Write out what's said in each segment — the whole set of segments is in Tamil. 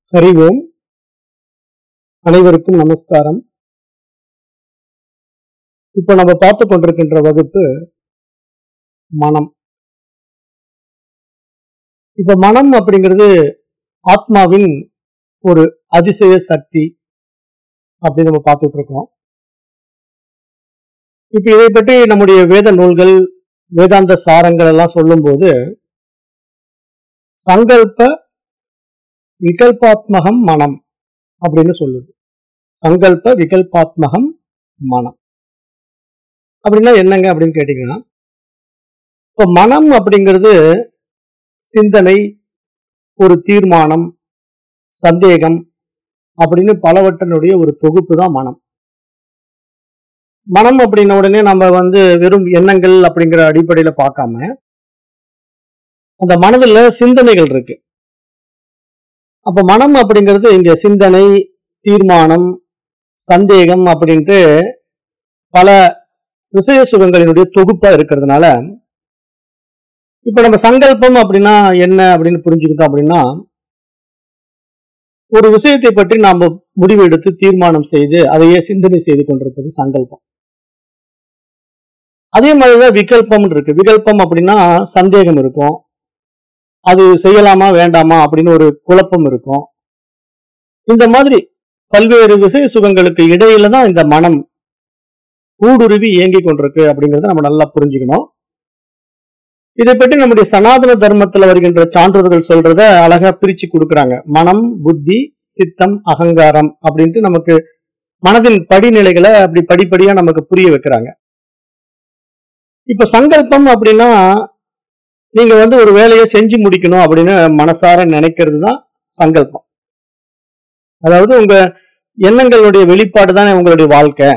ஹரி ஓம் அனைவருக்கும் நமஸ்காரம் இப்ப நம்ம பார்த்து கொண்டிருக்கின்ற வகுப்பு மனம் இப்ப மனம் அப்படிங்கிறது ஆத்மாவின் ஒரு அதிசய சக்தி அப்படின்னு நம்ம பார்த்துட்டு இருக்கோம் இப்ப இதை பற்றி நம்முடைய வேத நூல்கள் வேதாந்த சாரங்கள் எல்லாம் சொல்லும்போது சங்கல்ப விகல்பாத்மகம் மனம் அப்படின்னு சொல்லுது சங்கல்ப விகல்பாத்மகம் மனம் அப்படின்னா என்னங்க அப்படின்னு கேட்டீங்கன்னா இப்போ மனம் அப்படிங்கிறது சிந்தனை ஒரு தீர்மானம் சந்தேகம் அப்படின்னு பலவற்றினுடைய ஒரு தொகுப்பு தான் மனம் மனம் அப்படின்ன உடனே நம்ம வந்து வெறும் எண்ணங்கள் அப்படிங்கிற அடிப்படையில பார்க்காம அந்த மனதுல சிந்தனைகள் இருக்கு அப்ப மனம் அப்படிங்கிறது இங்க சிந்தனை தீர்மானம் சந்தேகம் அப்படின்ட்டு பல விஷய சுகங்களினுடைய தொகுப்பா இருக்கிறதுனால இப்ப நம்ம சங்கல்பம் அப்படின்னா என்ன அப்படின்னு புரிஞ்சுக்கிட்டோம் அப்படின்னா ஒரு விஷயத்தை பற்றி நாம் முடிவு எடுத்து தீர்மானம் செய்து அதையே சிந்தனை செய்து கொண்டிருப்பது சங்கல்பம் அதே மாதிரிதான் விகல்பம் இருக்கு விகல்பம் அப்படின்னா சந்தேகம் இருக்கும் அது செய்யலாமா வேண்டாமா அப்படின்னு ஒரு குழப்பம் இருக்கும் இந்த மாதிரி பல்வேறு விசை சுகங்களுக்கு இடையில தான் இந்த மனம் ஊடுருவி இயங்கி கொண்டிருக்கு அப்படிங்கறத நம்ம நல்லா புரிஞ்சுக்கணும் இதை பற்றி நம்முடைய சனாதன தர்மத்துல வருகின்ற சான்றோர்கள் சொல்றத அழகா பிரிச்சு கொடுக்குறாங்க மனம் புத்தி சித்தம் அகங்காரம் அப்படின்ட்டு நமக்கு மனதின் படிநிலைகளை அப்படி படிப்படியா நமக்கு புரிய வைக்கிறாங்க இப்ப சங்கல்பம் அப்படின்னா நீங்க வந்து ஒரு வேலையை செஞ்சு முடிக்கணும் அப்படின்னு மனசார நினைக்கிறது தான் சங்கல்பம் அதாவது உங்க எண்ணங்களுடைய வெளிப்பாடு தானே உங்களுடைய வாழ்க்கை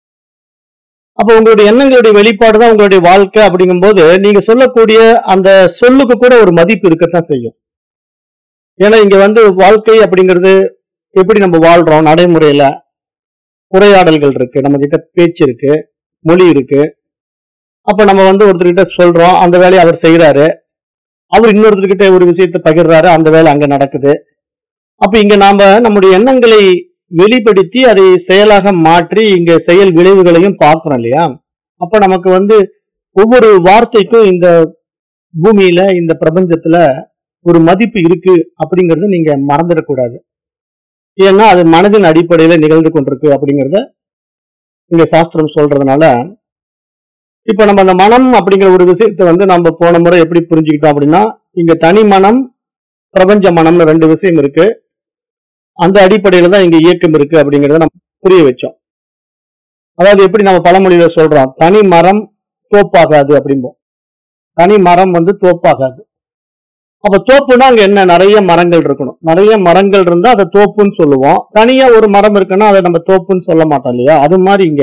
அப்ப உங்களுடைய எண்ணங்களுடைய வெளிப்பாடு தான் உங்களுடைய வாழ்க்கை அப்படிங்கும்போது நீங்க சொல்லக்கூடிய அந்த சொல்லுக்கு கூட ஒரு மதிப்பு இருக்கத்தான் செய்யும் ஏன்னா இங்க வந்து வாழ்க்கை அப்படிங்கிறது எப்படி நம்ம வாழ்றோம் நடைமுறையில உரையாடல்கள் இருக்கு நம்ம கிட்ட பேச்சு இருக்கு மொழி இருக்கு அப்ப நம்ம வந்து ஒருத்தர்கிட்ட சொல்றோம் அந்த வேலையை அவர் செய்யறாரு அவர் இன்னொருத்தர்கிட்ட ஒரு விஷயத்தை பகிர்றாரு அந்த வேலை அங்க நடக்குது அப்ப இங்க நாம நம்முடைய எண்ணங்களை வெளிப்படுத்தி அதை செயலாக மாற்றி இங்க செயல் விளைவுகளையும் பார்க்கிறோம் இல்லையா அப்ப நமக்கு வந்து ஒவ்வொரு வார்த்தைக்கும் இந்த பூமியில இந்த பிரபஞ்சத்துல ஒரு மதிப்பு இருக்கு அப்படிங்கறத நீங்க மறந்துடக்கூடாது ஏன்னா அது மனதின் அடிப்படையில நிகழ்ந்து கொண்டிருக்கு அப்படிங்கறத இங்க சாஸ்திரம் சொல்றதுனால இப்ப நம்ம அந்த மனம் அப்படிங்கிற ஒரு விஷயத்தை வந்து நம்ம போன முறை எப்படி புரிஞ்சுக்கிட்டோம் அப்படின்னா இங்க தனி மனம் பிரபஞ்ச மனம்னு ரெண்டு விஷயம் இருக்கு அந்த அடிப்படையில தான் இங்க இயக்கம் இருக்கு அப்படிங்கறத நம்ம புரிய வச்சோம் அதாவது எப்படி நம்ம பழமொழியில சொல்றோம் தனி மரம் தோப்பாகாது அப்படிம்போம் தனி மரம் வந்து தோப்பாகாது அப்ப தோப்புனா அங்க என்ன நிறைய மரங்கள் இருக்கணும் நிறைய மரங்கள் இருந்தா அதை தோப்புன்னு சொல்லுவோம் தனியா ஒரு மரம் இருக்குன்னா அதை நம்ம தோப்புன்னு சொல்ல மாட்டோம் இல்லையா அது மாதிரி இங்க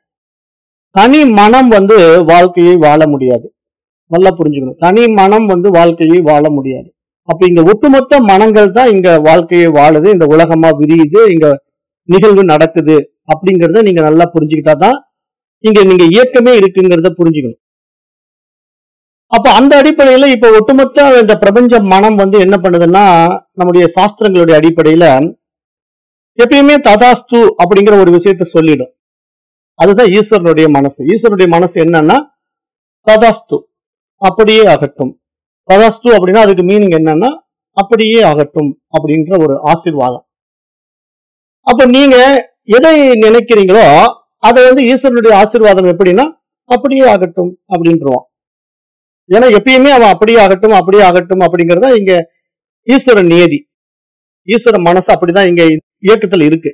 தனி மனம் வந்து வாழ்க்கையை வாழ முடியாது நல்லா புரிஞ்சுக்கணும் தனி மனம் வந்து வாழ்க்கையை வாழ முடியாது அப்ப இங்க ஒட்டுமொத்த மனங்கள் தான் இங்க வாழ்க்கையை வாழுது இந்த உலகமா விரியுது இங்க நிகழ்வு நடக்குது அப்படிங்கறத நீங்க நல்லா புரிஞ்சுக்கிட்டா தான் இங்க நீங்க இயக்கமே இருக்குங்கிறத புரிஞ்சுக்கணும் அப்ப அந்த அடிப்படையில இப்ப ஒட்டுமொத்த இந்த பிரபஞ்ச மனம் வந்து என்ன பண்ணுதுன்னா நம்முடைய சாஸ்திரங்களுடைய அடிப்படையில எப்பயுமே ததாஸ்து அப்படிங்கிற ஒரு விஷயத்த சொல்லிடும் அதுதான் ஈஸ்வரனுடைய மனசு ஈஸ்வரனுடைய மனசு என்னன்னா ததாஸ்து அப்படியே ஆகட்டும் ததாஸ்து அப்படின்னா அதுக்கு மீனிங் என்னன்னா அப்படியே ஆகட்டும் அப்படின்ற ஒரு ஆசிர்வாதம் அப்ப நீங்க எதை நினைக்கிறீங்களோ அதை வந்து ஈஸ்வரனுடைய ஆசிர்வாதம் எப்படின்னா அப்படியே ஆகட்டும் அப்படின்றோம் ஏன்னா எப்பயுமே அவன் அப்படியே ஆகட்டும் அப்படியே ஆகட்டும் அப்படிங்கறத இங்க ஈஸ்வரன் நியதி ஈஸ்வர மனசு அப்படிதான் இங்க இயக்கத்துல இருக்கு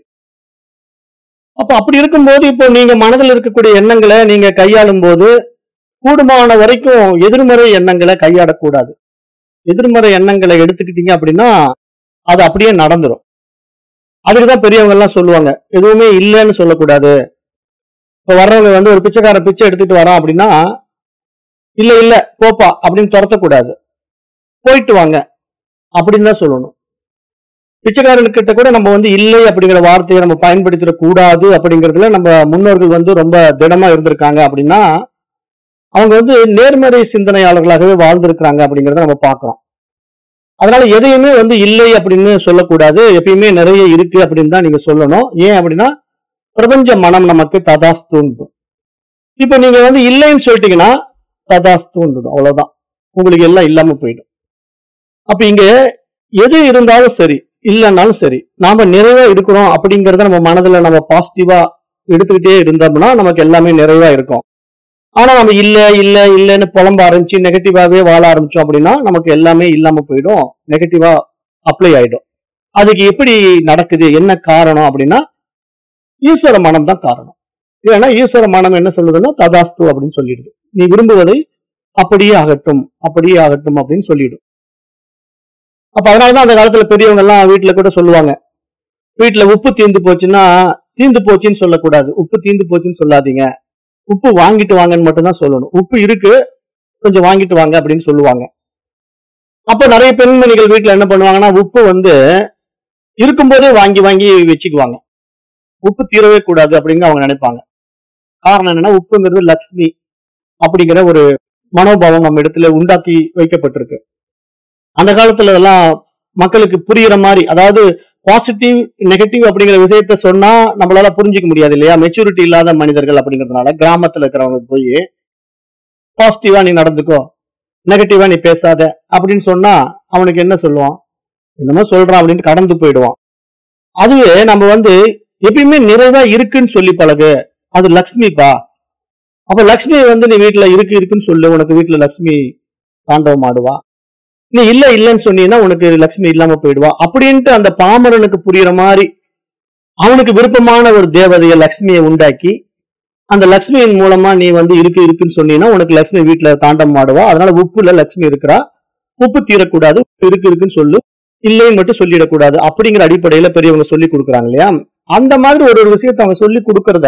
அப்ப அப்படி இருக்கும்போது இப்போ நீங்க மனதில் இருக்கக்கூடிய எண்ணங்களை நீங்க கையாளும் போது கூடுமான வரைக்கும் எதிர்மறை எண்ணங்களை கையாடக்கூடாது எதிர்மறை எண்ணங்களை எடுத்துக்கிட்டீங்க அப்படின்னா அது அப்படியே நடந்துரும் அதுக்குதான் பெரியவங்க எல்லாம் சொல்லுவாங்க எதுவுமே இல்லைன்னு சொல்லக்கூடாது இப்ப வர்றவங்க வந்து ஒரு பிச்சைக்கார பிச்சை எடுத்துட்டு வரான் அப்படின்னா இல்ல இல்ல போப்பா அப்படின்னு துரத்தக்கூடாது போயிட்டு வாங்க அப்படின்னு தான் சொல்லணும் பிச்சைக்காரன்கிட்ட கூட நம்ம வந்து இல்லை அப்படிங்கிற வார்த்தையை நம்ம பயன்படுத்திட கூடாது அப்படிங்கிறதுல நம்ம முன்னோர்கள் வந்து ரொம்ப திடமா இருந்திருக்காங்க அப்படின்னா அவங்க வந்து நேர்மறை சிந்தனையாளர்களாகவே வாழ்ந்திருக்கிறாங்க அப்படிங்கிறத நம்ம பார்க்கிறோம் அதனால எதையுமே வந்து இல்லை அப்படின்னு சொல்லக்கூடாது எப்பயுமே நிறைய இருக்கு அப்படின்னு தான் நீங்க சொல்லணும் ஏன் அப்படின்னா பிரபஞ்ச மனம் நமக்கு ததாஸ்தூண்டு இப்ப நீங்க வந்து இல்லைன்னு சொல்லிட்டீங்கன்னா ததாஸ்தூண்டு அவ்வளவுதான் உங்களுக்கு எல்லாம் இல்லாம போயிடும் அப்ப இங்க எது இருந்தாலும் சரி இல்லைன்னாலும் சரி நாம நிறைவா இருக்கிறோம் அப்படிங்கறத நம்ம மனதுல நம்ம பாசிட்டிவா எடுத்துக்கிட்டே இருந்தோம்னா நமக்கு எல்லாமே நிறைவா இருக்கும் ஆனா நம்ம இல்ல இல்ல இல்லன்னு புலம்ப ஆரம்பிச்சு நெகட்டிவாவே வாழ ஆரம்பிச்சோம் அப்படின்னா நமக்கு எல்லாமே இல்லாம போயிடும் நெகட்டிவா அப்ளை ஆயிடும் அதுக்கு எப்படி நடக்குது என்ன காரணம் அப்படின்னா ஈஸ்வர மனம் தான் காரணம் ஏன்னா ஈஸ்வர மனம் என்ன சொல்லுதுன்னா ததாஸ்து அப்படின்னு சொல்லிடுது நீ விரும்புவதை அப்படியே ஆகட்டும் அப்படியே ஆகட்டும் அப்படின்னு சொல்லிடும் அப்ப அதனாலதான் அந்த காலத்துல பெரியவங்க எல்லாம் வீட்டுல கூட சொல்லுவாங்க வீட்டுல உப்பு தீந்து போச்சுன்னா தீந்து போச்சுன்னு சொல்லக்கூடாது உப்பு தீந்து போச்சுன்னு சொல்லாதீங்க உப்பு வாங்கிட்டு வாங்கன்னு மட்டும்தான் சொல்லணும் உப்பு இருக்கு கொஞ்சம் வாங்கிட்டு வாங்க அப்படின்னு சொல்லுவாங்க அப்ப நிறைய பெண்மணிகள் வீட்டுல என்ன பண்ணுவாங்கன்னா உப்பு வந்து இருக்கும்போதே வாங்கி வாங்கி வச்சுக்குவாங்க உப்பு தீரவே கூடாது அப்படின்னு அவங்க நினைப்பாங்க காரணம் என்னன்னா உப்புங்கிறது லக்ஷ்மி அப்படிங்கிற ஒரு மனோபாவம் நம்ம இடத்துல உண்டாக்கி வைக்கப்பட்டிருக்கு அந்த காலத்துல எல்லாம் மக்களுக்கு புரியுற மாதிரி அதாவது பாசிட்டிவ் நெகட்டிவ் அப்படிங்கிற விஷயத்த சொன்னா நம்மளால புரிஞ்சுக்க முடியாது இல்லையா மெச்சூரிட்டி இல்லாத மனிதர்கள் அப்படிங்கறதுனால கிராமத்துல இருக்கிறவங்க போய் பாசிட்டிவா நீ நடந்துக்கோ நெகட்டிவா நீ பேசாத அப்படின்னு சொன்னா அவனுக்கு என்ன சொல்லுவான் என்னமோ சொல்றான் அப்படின்னு கடந்து போயிடுவான் அதுவே நம்ம வந்து எப்பயுமே நிறைவா இருக்குன்னு சொல்லி பழகு அது லக்ஷ்மிப்பா அப்ப லக்ஷ்மி வந்து நீ வீட்டுல இருக்கு இருக்குன்னு சொல்லு உனக்கு வீட்டுல லக்ஷ்மி தாண்டவம் ஆடுவா நீ இல்ல இல்லைன்னு சொன்னீங்கன்னா உனக்கு லக்ஷ்மி இல்லாம போயிடுவா அப்படின்ட்டு அந்த பாமரனுக்கு புரியுற மாதிரி அவனுக்கு விருப்பமான ஒரு தேவதைய லக்ஷ்மியை உண்டாக்கி அந்த லக்ஷ்மியின் மூலமா நீ வந்து இருக்கு இருக்குன்னு சொன்னீங்கன்னா உனக்கு லக்ஷ்மி வீட்டுல தாண்டம் ஆடுவா அதனால உப்புல லக்ஷ்மி இருக்கிறா உப்பு தீரக்கூடாது இருக்கு இருக்குன்னு சொல்லு இல்லைன்னு மட்டும் சொல்லிடக்கூடாது அப்படிங்கிற அடிப்படையில பெரியவங்க சொல்லி கொடுக்குறாங்க இல்லையா அந்த மாதிரி ஒரு ஒரு விஷயத்த அவங்க சொல்லி கொடுக்கறத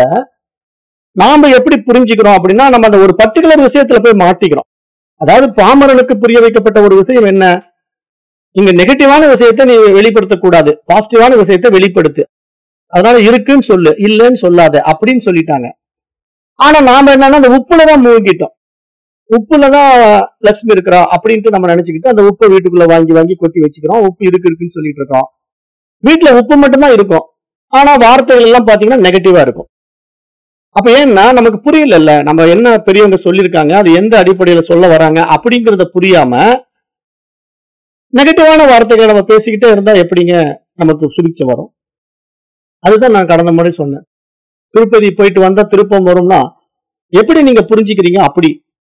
நாம எப்படி புரிஞ்சுக்கிறோம் அப்படின்னா நம்ம அந்த ஒரு பர்டிகுலர் விஷயத்துல போய் மாட்டிக்கிறோம் அதாவது பாமரனுக்கு புரிய வைக்கப்பட்ட ஒரு விஷயம் என்ன இங்க நெகட்டிவான விஷயத்த நீ வெளிப்படுத்தக்கூடாது பாசிட்டிவான விஷயத்த வெளிப்படுத்து அதனால இருக்குன்னு சொல்லு இல்லைன்னு சொல்லாத அப்படின்னு சொல்லிட்டாங்க ஆனா நாம என்னன்னா அந்த உப்புலதான் மூழ்கிட்டோம் உப்புலதான் லட்சுமி இருக்கிறா அப்படின்ட்டு நம்ம நினைச்சுக்கிட்டு அந்த உப்பை வீட்டுக்குள்ள வாங்கி வாங்கி கொட்டி வச்சுக்கிறோம் உப்பு இருக்கு இருக்குன்னு சொல்லிட்டு இருக்கோம் வீட்டுல உப்பு மட்டும்தான் இருக்கும் ஆனா வார்த்தைகள் எல்லாம் பாத்தீங்கன்னா நெகட்டிவா இருக்கும் அப்ப ஏன்னா நமக்கு புரியல நம்ம என்ன பெரியவங்க சொல்லியிருக்காங்க அது எந்த அடிப்படையில சொல்ல வராங்க அப்படிங்கறத புரியாம நெகட்டிவான வார்த்தைகளை நம்ம பேசிக்கிட்டே இருந்தா எப்படிங்க நமக்கு சுபிச்சம் வரும் அதுதான் நான் கடந்த முறை சொன்னேன் திருப்பதி போயிட்டு வந்தா திருப்பம் வரும்னா எப்படி நீங்க புரிஞ்சுக்கிறீங்க அப்படி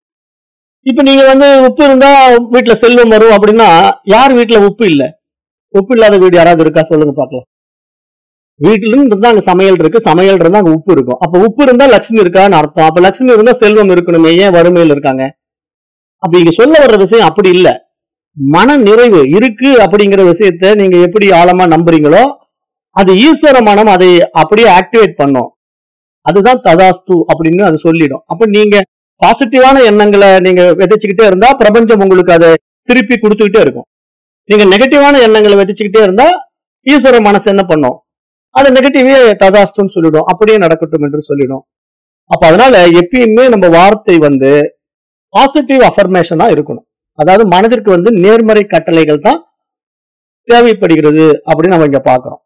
இப்ப நீங்க வந்து உப்பு இருந்தா வீட்டுல செல்வம் வரும் அப்படின்னா யார் வீட்டுல உப்பு இல்ல உப்பு இல்லாத வீடு யாராவது இருக்கா சொல்லுங்க பாக்கலாம் வீட்டுல இருந்தா அங்க சமையல் இருக்கு சமையல் இருந்தா அங்க உப்பு இருக்கும் அப்ப உப்பு இருந்தா லட்சுமி இருக்கான்னு அர்த்தம் அப்ப லட்சுமி இருந்தா செல்வம் இருக்கணுமே ஏன் வறுமையில் இருக்காங்க அப்ப இங்க சொல்ல வர்ற விஷயம் அப்படி இல்ல மன நிறைவு இருக்கு அப்படிங்கிற விஷயத்த நீங்க எப்படி ஆழமா நம்புறீங்களோ அது ஈஸ்வர மனம் அதை அப்படியே ஆக்டிவேட் பண்ணும் அதுதான் ததாஸ்து அப்படின்னு அது சொல்லிடும் அப்ப நீங்க பாசிட்டிவான எண்ணங்களை நீங்க விதைச்சுக்கிட்டே இருந்தா பிரபஞ்சம் உங்களுக்கு அதை திருப்பி கொடுத்துக்கிட்டே இருக்கும் நீங்க நெகட்டிவான எண்ணங்களை விதைச்சுக்கிட்டே இருந்தா ஈஸ்வர மனசு என்ன பண்ணும் அது நெகட்டிவே ததாஸ்துன்னு சொல்லிடும் அப்படியே நடக்கட்டும் என்று சொல்லிடும் அப்ப அதனால எப்பயுமே நம்ம வார்த்தை வந்து பாசிட்டிவ் அஃபர்மேஷனா இருக்கணும் அதாவது மனதிற்கு வந்து நேர்மறை கட்டளைகள் தான் தேவைப்படுகிறது அப்படின்னு நம்ம இங்க பாக்குறோம்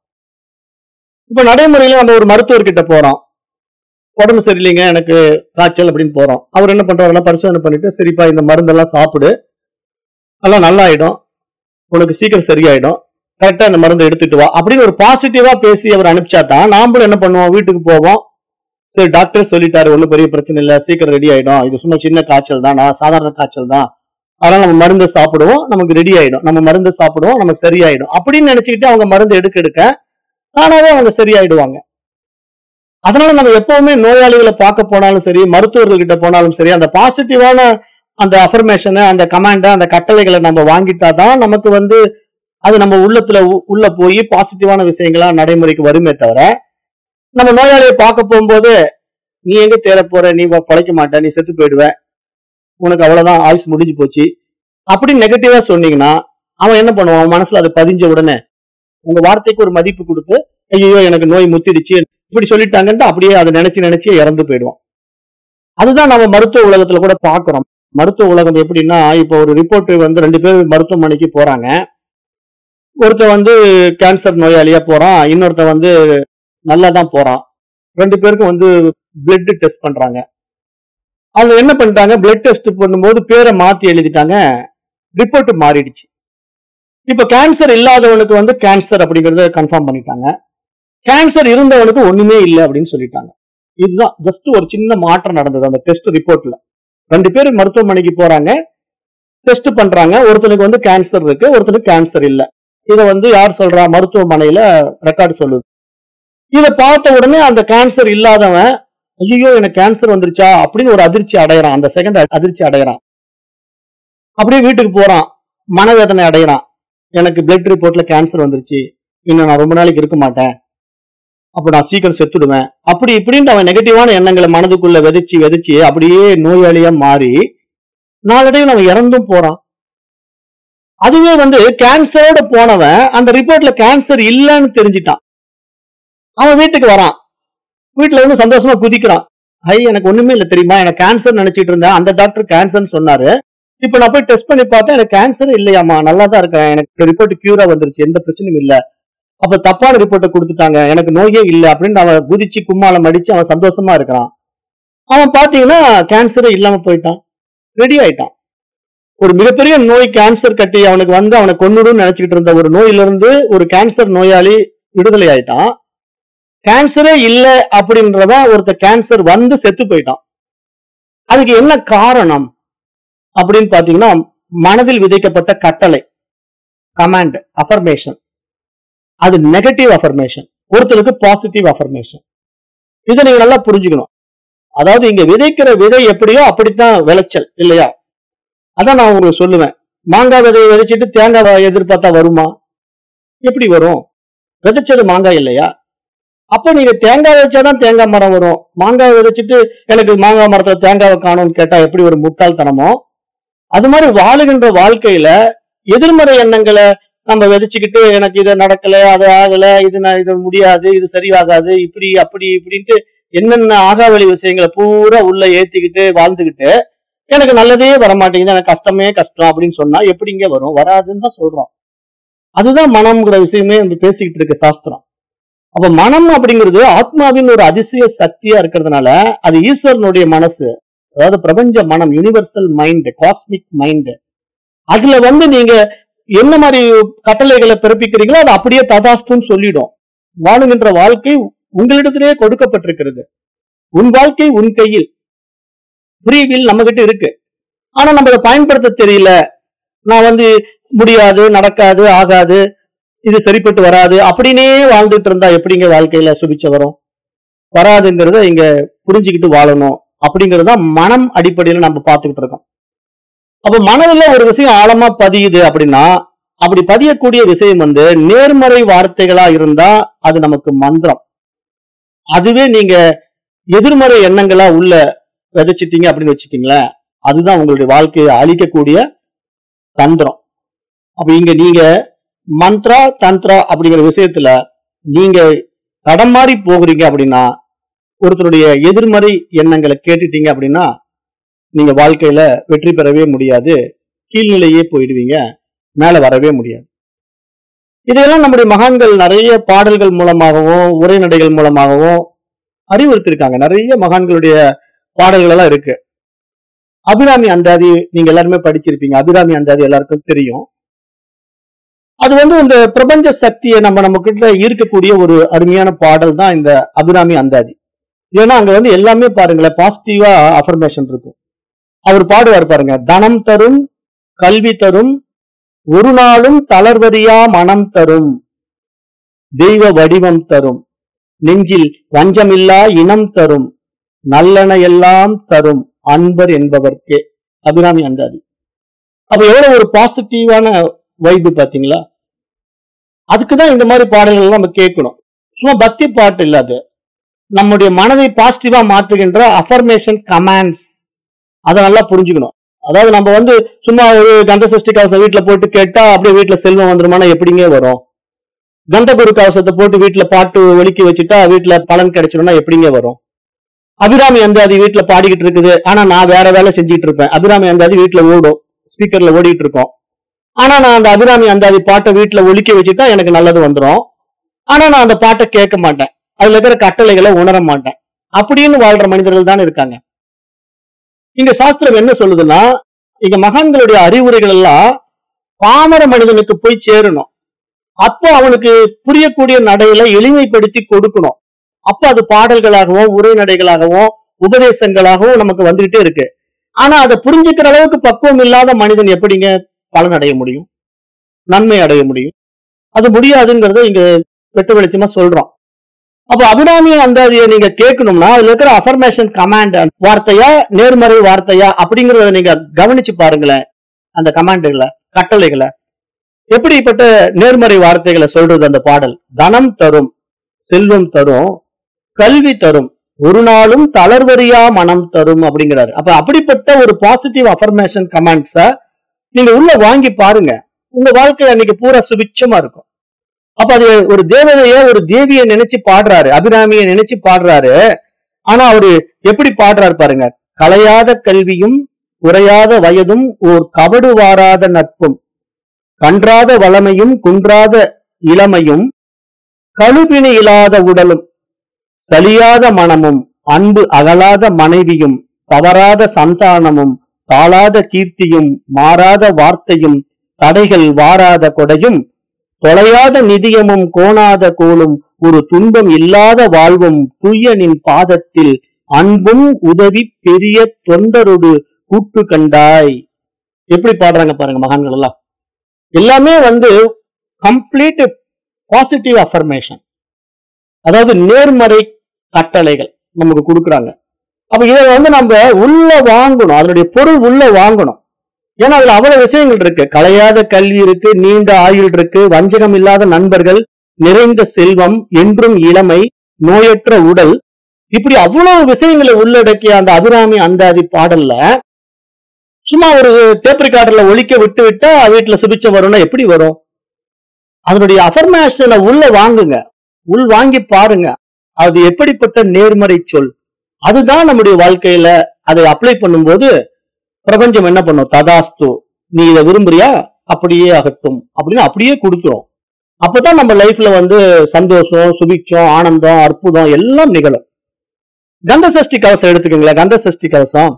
இப்ப நடைமுறையில நம்ம ஒரு மருத்துவர்கிட்ட போறோம் உடம்பு சரியில்லைங்க எனக்கு காய்ச்சல் அப்படின்னு போறோம் அவர் என்ன பண்றாருன்னா பரிசோதனை பண்ணிட்டு சரிப்பா இந்த மருந்தெல்லாம் சாப்பிடு எல்லாம் நல்லாயிடும் உனக்கு சீக்கிரம் சரியாயிடும் கரெக்டா இந்த மருந்தை எடுத்துட்டு வா அப்படின்னு ஒரு பாசிட்டிவா பேசி அவர் அனுப்பிச்சா தான் நாமளும் என்ன பண்ணுவோம் வீட்டுக்கு போவோம் சரி டாக்டர் சொல்லிட்டாரு ஒன்றும் பெரிய பிரச்சனை இல்லை சீக்கிரம் ரெடி ஆயிடும் இது சும்மா சின்ன காய்ச்சல் தான் நான் சாதாரண காய்ச்சல் தான் அதனால நம்ம மருந்து சாப்பிடுவோம் நமக்கு ரெடி ஆயிடும் நம்ம மருந்து சாப்பிடுவோம் நமக்கு சரியாயிடும் அப்படின்னு நினைச்சுக்கிட்டு அவங்க மருந்து எடுக்க எடுக்க தானாவே அவங்க சரியாயிடுவாங்க அதனால நம்ம எப்பவுமே நோயாளிகளை பார்க்க போனாலும் சரி மருத்துவர்கள் கிட்ட போனாலும் சரி அந்த பாசிட்டிவான அந்த அஃபர்மேஷனை அந்த கமாண்ட அந்த கட்டளைகளை நம்ம வாங்கிட்டாதான் நமக்கு வந்து அது நம்ம உள்ளத்துல உ- உள்ள போய் பாசிட்டிவான விஷயங்களா நடைமுறைக்கு வருமே தவிர நம்ம நோயாளியை பார்க்க போகும்போது நீ எங்க தேர போற நீ வ- பிழைக்க மாட்ட நீ செத்து போயிடுவ உனக்கு அவ்வளவுதான் ஆயுஸ் முடிஞ்சு போச்சு அப்படி நெகட்டிவா சொன்னீங்கன்னா அவன் என்ன பண்ணுவான் அவன் மனசுல அது பதிஞ்ச உடனே உங்க வார்த்தைக்கு ஒரு மதிப்பு கொடுத்து ஐயோ எனக்கு நோய் முத்திடுச்சு இப்படி சொல்லிட்டாங்கன்ட்டு அப்படியே அதை நினைச்சு நினைச்சு இறந்து போயிடுவான் அதுதான் நம்ம மருத்துவ உலகத்துல கூட பாக்குறோம் மருத்துவ உலகம் எப்படின்னா இப்போ ஒரு ரிப்போர்ட் வந்து ரெண்டு பேர் மருத்துவமனைக்கு போறாங்க ஒருத்தன் வந்து கேன்சர் நோயாளியா போறான் இன்னொருத்தன் வந்து நல்லா தான் போறான் ரெண்டு பேருக்கும் வந்து பிளட் டெஸ்ட் பண்றாங்க அதுல என்ன பண்ணிட்டாங்க பிளட் டெஸ்ட் பண்ணும்போது பேரை மாத்தி எழுதிட்டாங்க ரிப்போர்ட் மாறிடுச்சு இப்ப கேன்சர் இல்லாதவனுக்கு வந்து கேன்சர் அப்படிங்கறத கன்ஃபார்ம் பண்ணிட்டாங்க கேன்சர் இருந்தவனுக்கு ஒண்ணுமே இல்லை அப்படின்னு சொல்லிட்டாங்க இதுதான் ஜஸ்ட் ஒரு சின்ன மாற்றம் நடந்தது அந்த டெஸ்ட் ரிப்போர்ட்ல ரெண்டு பேர் மருத்துவமனைக்கு போறாங்க டெஸ்ட் பண்றாங்க ஒருத்தனுக்கு வந்து கேன்சர் இருக்கு ஒருத்தனுக்கு கேன்சர் இல்ல இத வந்து யார் சொல்றா மருத்துவமனையில ரெக்கார்டு சொல்லுது இத பார்த்த உடனே அந்த கேன்சர் இல்லாதவன் ஐயோ எனக்கு கேன்சர் வந்துருச்சா அப்படின்னு ஒரு அதிர்ச்சி அடையறான் அந்த செகண்ட் அதிர்ச்சி அடையறான் அப்படியே வீட்டுக்கு போறான் மனவேதனை அடையறான் எனக்கு பிளட் ரிப்போர்ட்ல கேன்சர் வந்துருச்சு இன்னும் நான் ரொம்ப நாளைக்கு இருக்க மாட்டேன் அப்ப நான் சீக்கிரம் செத்துடுவேன் அப்படி இப்படின்ட்டு அவன் நெகட்டிவான எண்ணங்களை மனதுக்குள்ள விதைச்சு விதைச்சு அப்படியே நோயாளியா மாறி நாளடைவில் அவன் இறந்தும் போறான் அதுவே வந்து கேன்சரோட போனவன் அந்த ரிப்போர்ட்ல கேன்சர் இல்லைன்னு தெரிஞ்சிட்டான் அவன் வீட்டுக்கு வரான் வீட்டுல வந்து சந்தோஷமா குதிக்கிறான் ஐ எனக்கு ஒண்ணுமே இல்ல தெரியுமா எனக்கு கேன்சர் நினைச்சிட்டு இருந்தேன் அந்த டாக்டர் கேன்சர்னு சொன்னாரு இப்ப நான் போய் டெஸ்ட் பண்ணி பார்த்தேன் எனக்கு கேன்சர் இல்லையாமா நல்லா தான் இருக்கேன் எனக்கு ரிப்போர்ட் கியூரா வந்துருச்சு எந்த பிரச்சனையும் இல்ல அப்ப தப்பான ரிப்போர்ட்டை கொடுத்துட்டாங்க எனக்கு நோயே இல்லை அப்படின்னு அவன் குதிச்சு கும்மாளம் அடிச்சு அவன் சந்தோஷமா இருக்கிறான் அவன் பாத்தீங்கன்னா கேன்சரே இல்லாம போயிட்டான் ரெடி ஆயிட்டான் ஒரு மிகப்பெரிய நோய் கேன்சர் கட்டி அவனுக்கு வந்து அவனை கொன்னுடும் நினைச்சுக்கிட்டு இருந்த ஒரு நோயிலிருந்து ஒரு கேன்சர் நோயாளி விடுதலை ஆயிட்டான் கேன்சரே இல்ல அப்படின்றவன் ஒருத்தர் கேன்சர் வந்து செத்து போயிட்டான் அதுக்கு என்ன காரணம் அப்படின்னு பாத்தீங்கன்னா மனதில் விதைக்கப்பட்ட கட்டளை கமாண்ட் அஃபர்மேஷன் அது நெகட்டிவ் அஃபர்மேஷன் ஒருத்தருக்கு பாசிட்டிவ் அஃபர்மேஷன் இதை நீங்க நல்லா புரிஞ்சுக்கணும் அதாவது இங்க விதைக்கிற விதை எப்படியோ அப்படித்தான் விளைச்சல் இல்லையா அதான் நான் உங்களுக்கு சொல்லுவேன் மாங்காய் விதையை விதைச்சிட்டு தேங்காய் எதிர்பார்த்தா வருமா எப்படி வரும் விதைச்சது மாங்காய் இல்லையா அப்ப நீங்க தேங்காய் வச்சாதான் தேங்காய் மரம் வரும் மாங்காய் விதைச்சிட்டு எனக்கு மாங்காய் மரத்துல தேங்காவை காணும்னு கேட்டா எப்படி ஒரு முட்டாள்தனமோ அது மாதிரி வாழுகின்ற வாழ்க்கையில எதிர்மறை எண்ணங்களை நம்ம விதைச்சுக்கிட்டு எனக்கு இது நடக்கல அது ஆகல இது நான் இது முடியாது இது சரியாகாது இப்படி அப்படி இப்படின்ட்டு என்னென்ன ஆகாவளி விஷயங்களை பூரா உள்ள ஏத்திக்கிட்டு வாழ்ந்துகிட்டு எனக்கு நல்லதே வர மாட்டேங்குது எனக்கு கஷ்டமே கஷ்டம் அப்படின்னு சொன்னா எப்படிங்க வரும் வராதுன்னு தான் சொல்றோம் அதுதான் மனம்ங்கிற விஷயமே நம்ம பேசிக்கிட்டு இருக்க சாஸ்திரம் அப்ப மனம் அப்படிங்கிறது ஆத்மாவின் ஒரு அதிசய சக்தியா இருக்கிறதுனால அது ஈஸ்வரனுடைய மனசு அதாவது பிரபஞ்ச மனம் யுனிவர்சல் மைண்ட் காஸ்மிக் மைண்ட் அதுல வந்து நீங்க என்ன மாதிரி கட்டளைகளை பிறப்பிக்கிறீங்களோ அது அப்படியே ததாஸ்துன்னு சொல்லிடும் வாழுகின்ற வாழ்க்கை உங்களிடத்திலேயே கொடுக்கப்பட்டிருக்கிறது உன் வாழ்க்கை உன் கையில் ஃப்ரீ வில் நம்ம கிட்ட இருக்கு ஆனா நம்ம அதை பயன்படுத்த தெரியல நான் வந்து முடியாது நடக்காது ஆகாது இது சரிப்பட்டு வராது அப்படின்னே வாழ்ந்துட்டு இருந்தா எப்படிங்க வாழ்க்கையில சுபிச்ச வரும் வராதுங்கிறத இங்க புரிஞ்சுக்கிட்டு வாழணும் அப்படிங்கறத மனம் அடிப்படையில நம்ம பார்த்துக்கிட்டு இருக்கோம் அப்ப மனதுல ஒரு விஷயம் ஆழமா பதியுது அப்படின்னா அப்படி பதியக்கூடிய விஷயம் வந்து நேர்மறை வார்த்தைகளா இருந்தா அது நமக்கு மந்திரம் அதுவே நீங்க எதிர்மறை எண்ணங்களா உள்ள விதைச்சிட்டீங்க அப்படின்னு வச்சுக்கீங்களேன் அதுதான் உங்களுடைய வாழ்க்கையை அழிக்கக்கூடிய தந்திரம் அப்ப இங்க நீங்க மந்த்ரா தந்த்ரா அப்படிங்கிற விஷயத்துல நீங்க தடம் மாறி போகிறீங்க அப்படின்னா ஒருத்தருடைய எதிர்மறை எண்ணங்களை கேட்டுட்டீங்க அப்படின்னா நீங்க வாழ்க்கையில வெற்றி பெறவே முடியாது கீழ்நிலையே போயிடுவீங்க மேல வரவே முடியாது இதையெல்லாம் நம்முடைய மகான்கள் நிறைய பாடல்கள் மூலமாகவும் உரைநடைகள் மூலமாகவும் அறிவுறுத்திருக்காங்க நிறைய மகான்களுடைய பாடல்கள் எல்லாம் இருக்கு அபிராமி அந்தாதி நீங்க எல்லாருமே படிச்சிருப்பீங்க அபிராமி அந்தாதி எல்லாருக்கும் தெரியும் அது வந்து இந்த பிரபஞ்ச சக்தியை நம்ம நம்ம கிட்ட ஈர்க்கக்கூடிய ஒரு அருமையான பாடல் தான் இந்த அபிராமி அந்தாதி ஏன்னா அங்க வந்து எல்லாமே பாருங்களேன் பாசிட்டிவா அஃபர்மேஷன் இருக்கும் அவர் பாடுவார் பாருங்க தனம் தரும் கல்வி தரும் ஒரு நாளும் தளர்வறியா மனம் தரும் தெய்வ வடிவம் தரும் நெஞ்சில் வஞ்சமில்லா இனம் தரும் நல்லன எல்லாம் தரும் அன்பர் என்பவர்க்கே அபிராமி அந்தாதி அப்ப எவ்வளவு ஒரு பாசிட்டிவான வைப்பு பாத்தீங்களா அதுக்குதான் இந்த மாதிரி பாடல்கள் நம்ம கேட்கணும் சும்மா பக்தி பாட்டு இல்ல அது நம்முடைய மனதை பாசிட்டிவா மாற்றுகின்ற அஃபர்மேஷன் கமாண்ட்ஸ் அதை நல்லா புரிஞ்சுக்கணும் அதாவது நம்ம வந்து சும்மா ஒரு கந்த சஷ்டி கவசம் வீட்டுல போட்டு கேட்டா அப்படியே வீட்டுல செல்வம் வந்துருமானா எப்படிங்க வரும் கந்தகுரு கவசத்தை போட்டு வீட்டுல பாட்டு ஒலிக்கி வச்சுட்டா வீட்டுல பலன் கிடைச்சிடும்னா எப்படிங்க வரும் அபிராமி அந்தாதி வீட்டுல பாடிக்கிட்டு இருக்குது ஆனா நான் வேற வேலை செஞ்சுட்டு இருப்பேன் அபிராமி அந்தாதி வீட்டுல ஓடும் ஸ்பீக்கர்ல ஓடிட்டு இருக்கோம் ஆனா நான் அந்த அபிராமி அந்தாதி பாட்டை வீட்டுல ஒலிக்க வச்சுட்டா எனக்கு நல்லது வந்துரும் ஆனா நான் அந்த பாட்டை கேட்க மாட்டேன் அதுல இருக்கிற கட்டளைகளை உணர மாட்டேன் அப்படின்னு வாழ்ற மனிதர்கள் தானே இருக்காங்க இங்க சாஸ்திரம் என்ன சொல்லுதுன்னா இங்க மகான்களுடைய அறிவுரைகள் எல்லாம் பாமர மனிதனுக்கு போய் சேரணும் அப்போ அவனுக்கு புரியக்கூடிய நடையில எளிமைப்படுத்தி கொடுக்கணும் அப்ப அது பாடல்களாகவும் உரைநடைகளாகவும் உபதேசங்களாகவும் நமக்கு வந்துகிட்டே இருக்கு ஆனா அதை புரிஞ்சுக்கிற அளவுக்கு பக்குவம் இல்லாத மனிதன் எப்படிங்க பலன் அடைய முடியும் நன்மை அடைய முடியும் அது முடியாதுங்கிறத இங்க வெட்டு வெளிச்சமா சொல்றோம் அப்ப அபிராமி அந்தாதியை நீங்க கேட்கணும்னா அதுல இருக்கிற அஃபர்மேஷன் கமாண்ட் வார்த்தையா நேர்மறை வார்த்தையா அப்படிங்கறத நீங்க கவனிச்சு பாருங்களேன் அந்த கமாண்டுகளை கட்டளைகளை எப்படிப்பட்ட நேர்மறை வார்த்தைகளை சொல்றது அந்த பாடல் தனம் தரும் செல்வம் தரும் கல்வி தரும் ஒரு நாளும் தளர்வரியா மனம் தரும் அப்படிங்கிறாரு அப்ப அப்படிப்பட்ட ஒரு பாசிட்டிவ் அஃபர்மேஷன் கமெண்ட்ஸ நீங்க உள்ள வாங்கி பாருங்க உங்க வாழ்க்கை அன்னைக்கு பூரா சுபிட்சமா இருக்கும் அப்ப அது ஒரு தேவதைய ஒரு தேவியை நினைச்சு பாடுறாரு அபிராமியை நினைச்சு பாடுறாரு ஆனா அவரு எப்படி பாடுறாரு பாருங்க கலையாத கல்வியும் குறையாத வயதும் ஓர் கபடு வாராத நட்பும் கன்றாத வளமையும் குன்றாத இளமையும் கழுபிணி இல்லாத உடலும் சலியாத மனமும் அன்பு அகலாத மனைவியும் தவறாத சந்தானமும் தாளாத கீர்த்தியும் மாறாத வார்த்தையும் தடைகள் வாராத கொடையும் தொலையாத நிதியமும் கோணாத கோலும் ஒரு துன்பம் இல்லாத வாழ்வும் துய்யனின் பாதத்தில் அன்பும் உதவி பெரிய தொண்டரொடு கூட்டு கண்டாய் எப்படி பாடுறாங்க பாருங்க மகான்கள் எல்லாம் எல்லாமே வந்து கம்ப்ளீட் பாசிட்டிவ் அஃபர்மேஷன் அதாவது நேர்மறை கட்டளைகள் நமக்கு கொடுக்குறாங்க அப்ப இதை வந்து நம்ம உள்ள வாங்கணும் அதனுடைய பொருள் உள்ள வாங்கணும் ஏன்னா அதுல அவ்வளவு விஷயங்கள் இருக்கு கலையாத கல்வி இருக்கு நீண்ட ஆயுள் இருக்கு வஞ்சகம் இல்லாத நண்பர்கள் நிறைந்த செல்வம் என்றும் இளமை நோயற்ற உடல் இப்படி அவ்வளவு விஷயங்களை உள்ளடக்கிய அந்த அபிராமி அந்தாதி பாடல்ல சும்மா ஒரு டேப் ரெக்கார்டர்ல ஒழிக்க விட்டு விட்டா வீட்டுல சுபிச்சம் வரும்னா எப்படி வரும் அதனுடைய அஃபர்மேஷனை உள்ள வாங்குங்க உள் வாங்கி பாருங்க அது எப்படிப்பட்ட நேர்மறை சொல் அதுதான் நம்முடைய வாழ்க்கையில அதை அப்ளை பண்ணும்போது பிரபஞ்சம் என்ன பண்ணும் ததாஸ்து நீ இதை விரும்புறியா அப்படியே ஆகட்டும் அப்படின்னு அப்படியே கொடுத்துரும் அப்பதான் நம்ம லைஃப்ல வந்து சந்தோஷம் சுபிட்சம் ஆனந்தம் அற்புதம் எல்லாம் நிகழும் கந்த சஷ்டி கவசம் எடுத்துக்கோங்களேன் கந்த சஷ்டி கவசம்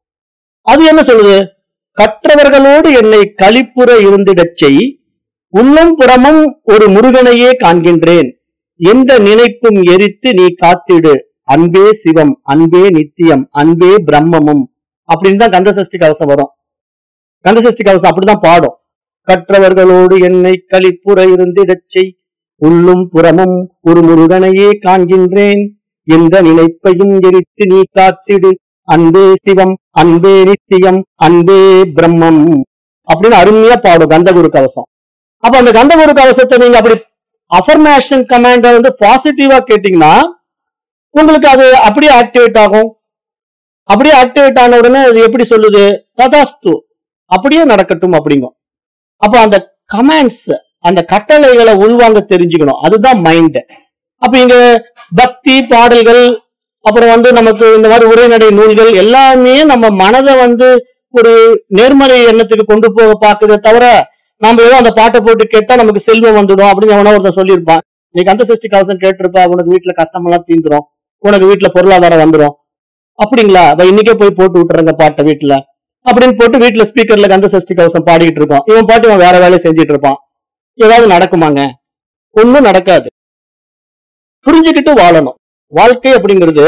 அது என்ன சொல்லுது கற்றவர்களோடு என்னை களிப்புற இருந்திடச் செய் உள்ளும் புறமும் ஒரு முருகனையே காண்கின்றேன் எந்த நினைப்பும் எரித்து நீ காத்திடு அன்பே சிவம் அன்பே நித்தியம் அன்பே பிரம்மமும் அப்படின்னு தான் கந்த சஷ்டி கவசம் வரும் கந்த சஷ்டி கவசம் அப்படிதான் பாடும் கற்றவர்களோடு என்னை களிப்புற இருந்திடச் செய் உள்ளும் புறமும் ஒரு முருகனையே காண்கின்றேன் எந்த நினைப்பையும் எரித்து நீ காத்திடு அன்பே சிவம் அன்பே நித்தியம் அன்பே பிரம்மம் அப்படின்னு அருமையா பாடும் கந்தகுரு கவசம் அப்ப அந்த கந்தகுரு கவசத்தை நீங்க அப்படி அஃபர்மேஷன் கமாண்ட வந்து பாசிட்டிவா கேட்டீங்கன்னா உங்களுக்கு அது அப்படியே ஆக்டிவேட் ஆகும் அப்படியே ஆக்டிவேட் ஆன உடனே அது எப்படி சொல்லுது ததாஸ்து அப்படியே நடக்கட்டும் அப்படிங்கும் அப்ப அந்த கமாண்ட்ஸ் அந்த கட்டளைகளை உள்வாங்க தெரிஞ்சுக்கணும் அதுதான் மைண்ட் அப்ப இங்க பக்தி பாடல்கள் அப்புறம் வந்து நமக்கு இந்த மாதிரி உரைநடை நூல்கள் எல்லாமே நம்ம மனதை வந்து ஒரு நேர்மறை எண்ணத்துக்கு கொண்டு போக பாக்குதே தவிர நாம ஏதோ அந்த பாட்டை போட்டு கேட்டா நமக்கு செல்வம் வந்துடும் அப்படின்னு எவனோ ஒருத்தன் சொல்லியிருப்பான் இன்னைக்கு அந்த சிருஷ்டி கவசம் கேட்டிருப்பா உனக்கு வீட்டுல கஷ்டமெல்லாம் தீந்துரும் உனக்கு வீட்டுல பொருளாதாரம் வந்துடும் அப்படிங்களா அதை இன்னைக்கே போய் போட்டு விட்டுறங்க பாட்டை வீட்டுல அப்படின்னு போட்டு வீட்டுல ஸ்பீக்கர்ல கந்த சஷ்டி கவசம் பாடிக்கிட்டு இருப்பான் இவன் பாட்டு இவன் வேற வேலையை செஞ்சுட்டு இருப்பான் ஏதாவது நடக்குமாங்க ஒண்ணும் நடக்காது புரிஞ்சுக்கிட்டு வாழணும் வாழ்க்கை அப்படிங்கிறது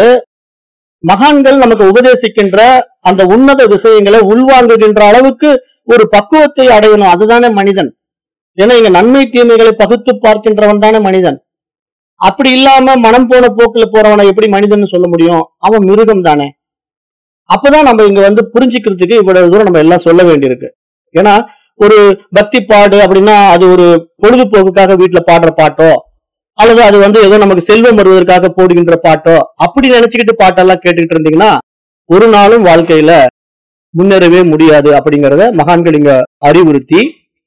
மகான்கள் நமக்கு உபதேசிக்கின்ற அந்த உன்னத விஷயங்களை உள்வாங்குகின்ற அளவுக்கு ஒரு பக்குவத்தை அடையணும் அதுதானே மனிதன் ஏன்னா இங்க நன்மை தீமைகளை பகுத்து பார்க்கின்றவன் தானே மனிதன் அப்படி இல்லாம மனம் போன போக்குல போறவனை எப்படி மனிதன் சொல்ல முடியும் அவன் மிருகம் தானே அப்பதான் நம்ம இங்க வந்து புரிஞ்சுக்கிறதுக்கு இவ்வளவு தூரம் நம்ம எல்லாம் சொல்ல வேண்டியிருக்கு ஏன்னா ஒரு பக்தி பாடு அப்படின்னா அது ஒரு பொழுதுபோக்குக்காக வீட்டுல பாடுற பாட்டோ அல்லது அது வந்து ஏதோ நமக்கு செல்வம் வருவதற்காக போடுகின்ற பாட்டோ அப்படி நினைச்சுக்கிட்டு பாட்டெல்லாம் கேட்டுக்கிட்டு இருந்தீங்கன்னா ஒரு நாளும் வாழ்க்கையில முன்னேறவே முடியாது அப்படிங்கறத மகான்கள் இங்க அறிவுறுத்தி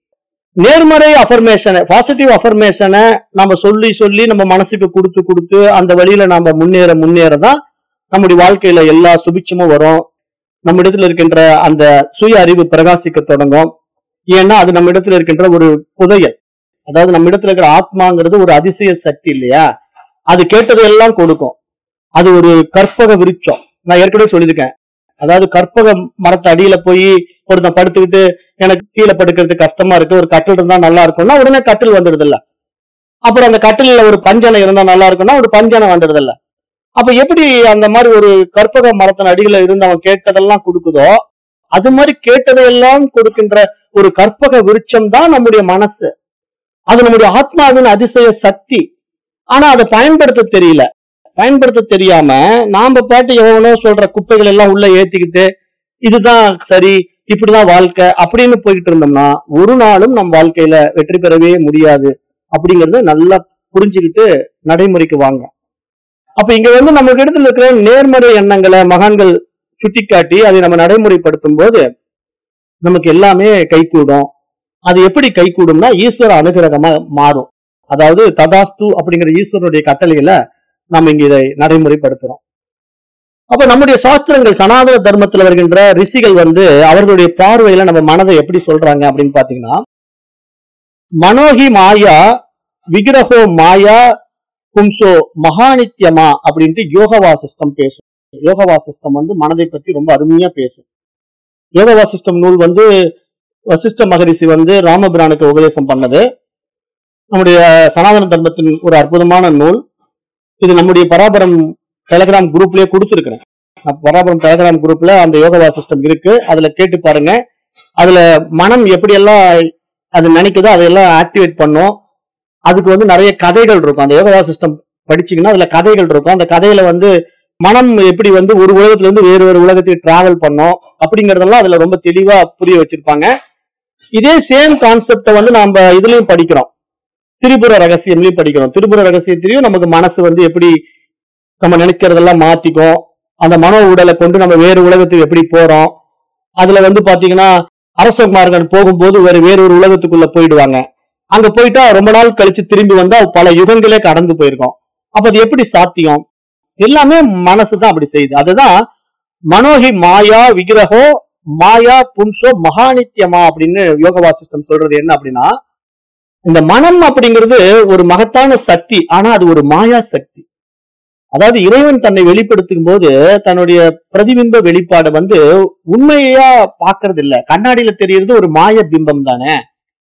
நேர்மறை அஃபர்மேஷனை பாசிட்டிவ் அஃபர்மேஷனை நம்ம சொல்லி சொல்லி நம்ம மனசுக்கு கொடுத்து கொடுத்து அந்த வழியில நாம முன்னேற முன்னேற தான் நம்முடைய வாழ்க்கையில எல்லா சுபிட்சமும் வரும் நம்ம இடத்துல இருக்கின்ற அந்த சுய அறிவு பிரகாசிக்க தொடங்கும் ஏன்னா அது நம்ம இடத்துல இருக்கின்ற ஒரு புதையல் அதாவது நம்ம இடத்துல இருக்கிற ஆத்மாங்கிறது ஒரு அதிசய சக்தி இல்லையா அது கேட்டதையெல்லாம் கொடுக்கும் அது ஒரு கற்பக விருட்சம் நான் ஏற்கனவே சொல்லியிருக்கேன் அதாவது கற்பக மரத்து அடியில போய் ஒருத்தன் படுத்துக்கிட்டு எனக்கு கீழே படுக்கிறது கஷ்டமா இருக்கு ஒரு கட்டில் இருந்தா நல்லா இருக்கும்னா உடனே கட்டில் வந்துடுது இல்ல அப்புறம் அந்த கட்டில ஒரு பஞ்சனை இருந்தா நல்லா இருக்கும்னா ஒரு பஞ்சனை வந்துடுது இல்ல அப்ப எப்படி அந்த மாதிரி ஒரு கற்பக மரத்தின் அடியில இருந்து அவன் கேட்டதெல்லாம் கொடுக்குதோ அது மாதிரி கேட்டதையெல்லாம் கொடுக்கின்ற ஒரு கற்பக விருட்சம் தான் நம்முடைய மனசு அது நம்முடைய ஆத்மாவின் அதிசய சக்தி ஆனா அதை பயன்படுத்த தெரியல பயன்படுத்த தெரியாம நாம பாட்டு எவனோ சொல்ற குப்பைகள் எல்லாம் உள்ள ஏத்திக்கிட்டு இதுதான் சரி இப்படிதான் வாழ்க்கை அப்படின்னு போய்கிட்டு இருந்தோம்னா ஒரு நாளும் நம் வாழ்க்கையில வெற்றி பெறவே முடியாது அப்படிங்கறத நல்லா புரிஞ்சுக்கிட்டு நடைமுறைக்கு வாங்க அப்ப இங்க வந்து நம்ம இடத்துல இருக்கிற நேர்மறை எண்ணங்களை மகான்கள் சுட்டிக்காட்டி அதை நம்ம நடைமுறைப்படுத்தும் போது நமக்கு எல்லாமே கைகூடும் அது எப்படி கைகூடும்னா ஈஸ்வர அனுகிரகமா மாறும் அதாவது ததாஸ்து அப்படிங்கிற ஈஸ்வரனுடைய கட்டளையில நம்ம இங்க இதை நடைமுறைப்படுத்துறோம் அப்ப நம்முடைய சாஸ்திரங்கள் சனாதன தர்மத்துல வருகின்ற ரிஷிகள் வந்து அவர்களுடைய பார்வையில நம்ம மனதை எப்படி சொல்றாங்க அப்படின்னு பாத்தீங்கன்னா மனோகி மாயா விக்கிரகோ மாயா பும்சோ மகாநித்யமா அப்படின்ட்டு யோகவா சிஸ்டம் பேசும் யோகவா சிஸ்டம் வந்து மனதை பற்றி ரொம்ப அருமையா பேசும் யோகவா சிஸ்டம் நூல் வந்து வசிஷ்ட மகரிஷி வந்து ராமபிரானுக்கு உபதேசம் பண்ணது நம்முடைய சனாதன தர்மத்தின் ஒரு அற்புதமான நூல் இது நம்முடைய பராபரம் டெலகிராம் குரூப்லயே கொடுத்துருக்கிறேன் நான் பராபரம் டெலகிராம் குரூப்ல அந்த யோகவா சிஸ்டம் இருக்கு அதுல கேட்டு பாருங்க அதுல மனம் எப்படியெல்லாம் அது நினைக்குதோ அதையெல்லாம் ஆக்டிவேட் பண்ணும் அதுக்கு வந்து நிறைய கதைகள் இருக்கும் அந்த யோகவா சிஸ்டம் படிச்சீங்கன்னா அதுல கதைகள் இருக்கும் அந்த கதையில வந்து மனம் எப்படி வந்து ஒரு உலகத்துல இருந்து வேறு ஒரு உலகத்துக்கு டிராவல் பண்ணும் அப்படிங்கறதெல்லாம் அதுல ரொம்ப தெளிவா புரிய வச்சிருப்பாங்க இதே சேம் கான்செப்டை வந்து நாம இதுலயும் படிக்கிறோம் திரிபுர ரகசியம்லயும் படிக்கிறோம் திரிபுர ரகசியத்திலயும் நமக்கு மனசு வந்து எப்படி நம்ம நினைக்கிறதெல்லாம் மாத்திக்கும் அந்த மனோ உடலை கொண்டு நம்ம வேறு உலகத்துக்கு எப்படி போறோம் அதுல வந்து பாத்தீங்கன்னா அரசகுமார்கள் போகும்போது வேற வேறொரு உலகத்துக்குள்ள போயிடுவாங்க அங்க போயிட்டா ரொம்ப நாள் கழிச்சு திரும்பி வந்தா பல யுகங்களே கடந்து போயிருக்கோம் அப்ப அது எப்படி சாத்தியம் எல்லாமே மனசு தான் அப்படி செய்யுது அதுதான் மனோகி மாயா விக்கிரகோ மாயா பும்சோ மகாநித்யமா அப்படின்னு யோகவா சிஸ்டம் சொல்றது என்ன அப்படின்னா இந்த மனம் அப்படிங்கிறது ஒரு மகத்தான சக்தி ஆனா அது ஒரு மாயா சக்தி அதாவது இறைவன் தன்னை வெளிப்படுத்தும் போது தன்னுடைய பிரதிபிம்ப வெளிப்பாடு வந்து உண்மையா பாக்குறது இல்ல கண்ணாடியில தெரியறது ஒரு மாய பிம்பம் தானே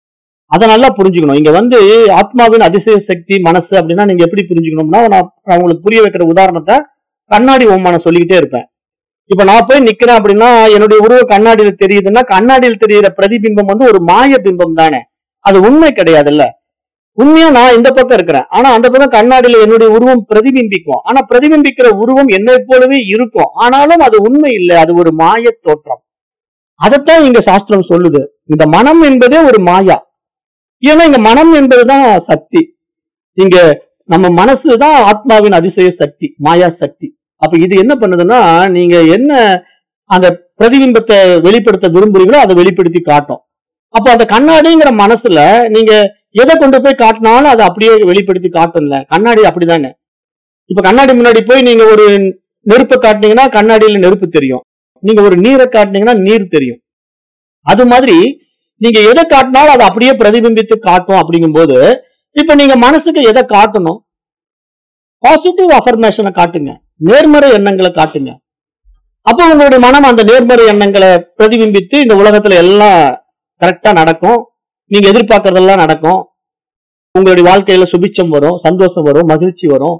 அதை நல்லா புரிஞ்சுக்கணும் இங்க வந்து ஆத்மாவின் அதிசய சக்தி மனசு அப்படின்னா நீங்க எப்படி புரிஞ்சுக்கணும்னா நான் நான் உங்களுக்கு புரிய வைக்கிற உதாரணத்தை கண்ணாடி ஓமான சொல்லிக்கிட்டே இருப்பேன் இப்ப நான் போய் நிக்கிறேன் அப்படின்னா என்னுடைய உருவ கண்ணாடியில தெரியுதுன்னா கண்ணாடியில் தெரியிற பிரதிபிம்பம் வந்து ஒரு மாய பிம்பம் தானே அது உண்மை கிடையாதுல்ல உண்மையா நான் இந்த பக்கம் இருக்கிறேன் ஆனா அந்த பக்கம் கண்ணாடியில என்னுடைய உருவம் பிரதிபிம்பிக்கும் ஆனா பிரதிபிம்பிக்கிற உருவம் என்னை போலவே இருக்கும் ஆனாலும் அது உண்மை இல்லை அது ஒரு மாய தோற்றம் அதைத்தான் இங்க சாஸ்திரம் சொல்லுது இந்த மனம் என்பதே ஒரு மாயா ஏன்னா இங்க மனம் என்பதுதான் சக்தி இங்க நம்ம மனசுதான் ஆத்மாவின் அதிசய சக்தி மாயா சக்தி அப்ப இது என்ன பண்ணுதுன்னா நீங்க என்ன அந்த பிரதிபிம்பத்தை வெளிப்படுத்த விரும்புறீங்களோ அதை வெளிப்படுத்தி காட்டும் அப்ப அந்த கண்ணாடிங்கிற மனசுல நீங்க எதை கொண்டு போய் காட்டினாலும் அதை அப்படியே வெளிப்படுத்தி காட்டும்ல கண்ணாடி அப்படிதானே இப்ப கண்ணாடி முன்னாடி போய் நீங்க ஒரு நெருப்பை காட்டினீங்கன்னா கண்ணாடியில நெருப்பு தெரியும் நீங்க ஒரு நீரை காட்டினீங்கன்னா நீர் தெரியும் அது மாதிரி நீங்க எதை காட்டினாலும் அதை அப்படியே பிரதிபிம்பித்து காட்டும் அப்படிங்கும்போது இப்ப நீங்க மனசுக்கு எதை காட்டணும் பாசிட்டிவ் அஃபர்மேஷனை காட்டுங்க நேர்மறை எண்ணங்களை காட்டுங்க அப்போ உங்களுடைய மனம் அந்த நேர்மறை எண்ணங்களை பிரதிபிம்பித்து இந்த உலகத்துல எல்லாம் கரெக்டா நடக்கும் நீங்க எதிர்பார்க்கறதெல்லாம் நடக்கும் உங்களுடைய வாழ்க்கையில சுபிச்சம் வரும் சந்தோஷம் வரும் மகிழ்ச்சி வரும்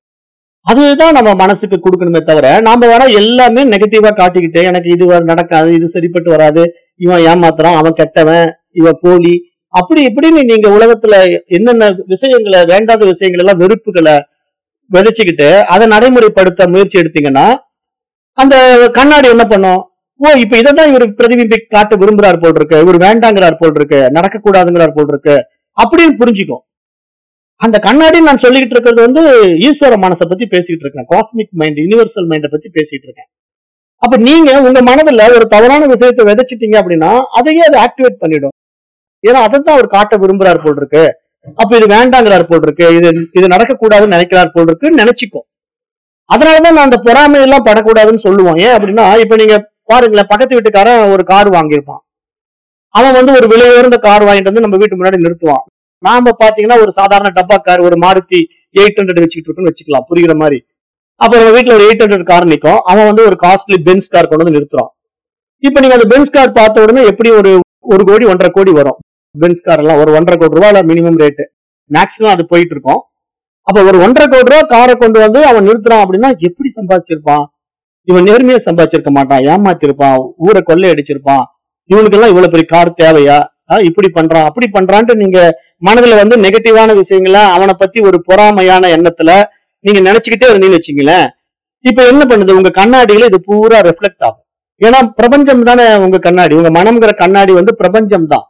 அதுதான் நம்ம மனசுக்கு கொடுக்கணுமே தவிர நாம வேணா எல்லாமே நெகட்டிவா காட்டிக்கிட்டு எனக்கு இது வ- நடக்காது இது சரிப்பட்டு வராது இவன் ஏமாத்துறான் அவன் கெட்டவன் இவன் போலி அப்படி இப்படின்னு நீங்க உலகத்துல என்னென்ன விஷயங்களை வேண்டாத விஷயங்கள் எல்லாம் வெறுப்புகளை விதைச்சுக்கிட்டு அதை நடைமுறைப்படுத்த முயற்சி எடுத்தீங்கன்னா அந்த கண்ணாடி என்ன பண்ணும் ஓ இப்ப இதைதான் இவர் பிரதிபிம்பி காட்ட விரும்புறார் போல் இருக்கு இவர் வேண்டாங்கிறார் போல் இருக்கு நடக்கக்கூடாதுங்கிறார் போல் இருக்கு அப்படின்னு புரிஞ்சுக்கும் அந்த கண்ணாடி நான் சொல்லிக்கிட்டு இருக்கிறது வந்து ஈஸ்வர மனசை பத்தி பேசிக்கிட்டு இருக்கேன் காஸ்மிக் மைண்ட் யுனிவர்சல் மைண்டை பத்தி பேசிட்டு இருக்கேன் அப்ப நீங்க உங்க மனதுல ஒரு தவறான விஷயத்தை விதைச்சிட்டீங்க அப்படின்னா அதையே அது ஆக்டிவேட் பண்ணிடும் ஏன்னா அதைத்தான் அவர் காட்ட விரும்புறார் போல் இருக்கு அப்ப இது வேண்டாங்கிறார் போல் இருக்கு இது இது நடக்கக்கூடாதுன்னு நினைக்கிறார் போல் இருக்குன்னு நினைச்சுக்கும் அதனாலதான் நான் அந்த பொறாமை எல்லாம் படக்கூடாதுன்னு சொல்லுவோம் ஏன் அப்படின்னா இப்ப நீங்க பாருங்களேன் பக்கத்து வீட்டுக்காரன் ஒரு கார் வாங்கியிருப்பான் அவன் வந்து ஒரு விலை உயர்ந்த கார் வாங்கிட்டு வந்து நம்ம வீட்டு முன்னாடி நிறுத்துவான் நாம பாத்தீங்கன்னா ஒரு சாதாரண டப்பா கார் ஒரு மாருதி எயிட் ஹண்ட்ரட் வச்சுக்கிட்டு இருக்கோம்னு வச்சுக்கலாம் புரியுற மாதிரி அப்ப நம்ம வீட்டுல ஒரு எயிட் ஹண்ட்ரட் கார் நிக்கும் அவன் வந்து ஒரு காஸ்ட்லி பென்ஸ் கார் கொண்டு வந்து நிறுத்துறான் இப்ப நீங்க அந்த பென்ஸ் கார் பார்த்த உடனே எப்படி ஒரு ஒரு கோடி ஒன்றரை கோடி வரும் பென்ஸ் கார் எல்லாம் ஒரு ஒன்றரை கோடி ரூபாய் மினிமம் ரேட்டு மேக்ஸிமம் அது போயிட்டு இருக்கும் அப்ப ஒரு ஒன்றரை கோடி ரூபாய் காரை கொண்டு வந்து அவன் நிறுத்துறான் அப்படின்னா எப்படி சம்பாதிச்சிருப்பான் இவன் நேர்மையா சம்பாதிச்சிருக்க மாட்டான் ஏமாத்திருப்பான் ஊரை கொள்ளை அடிச்சிருப்பான் இவனுக்கெல்லாம் இவ்வளவு பெரிய கார் தேவையா ஆஹ் இப்படி பண்றான் அப்படி பண்றான்ட்டு நீங்க மனதுல வந்து நெகட்டிவான விஷயங்களை அவனை பத்தி ஒரு பொறாமையான எண்ணத்துல நீங்க நினைச்சுக்கிட்டே இருந்தீங்கன்னு வச்சுங்களேன் இப்ப என்ன பண்ணுது உங்க கண்ணாடியில இது பூரா ரெஃப்ளெக்ட் ஆகும் ஏன்னா பிரபஞ்சம் தானே உங்க கண்ணாடி உங்க மனம்ங்கிற கண்ணாடி வந்து பிரபஞ்சம் தான்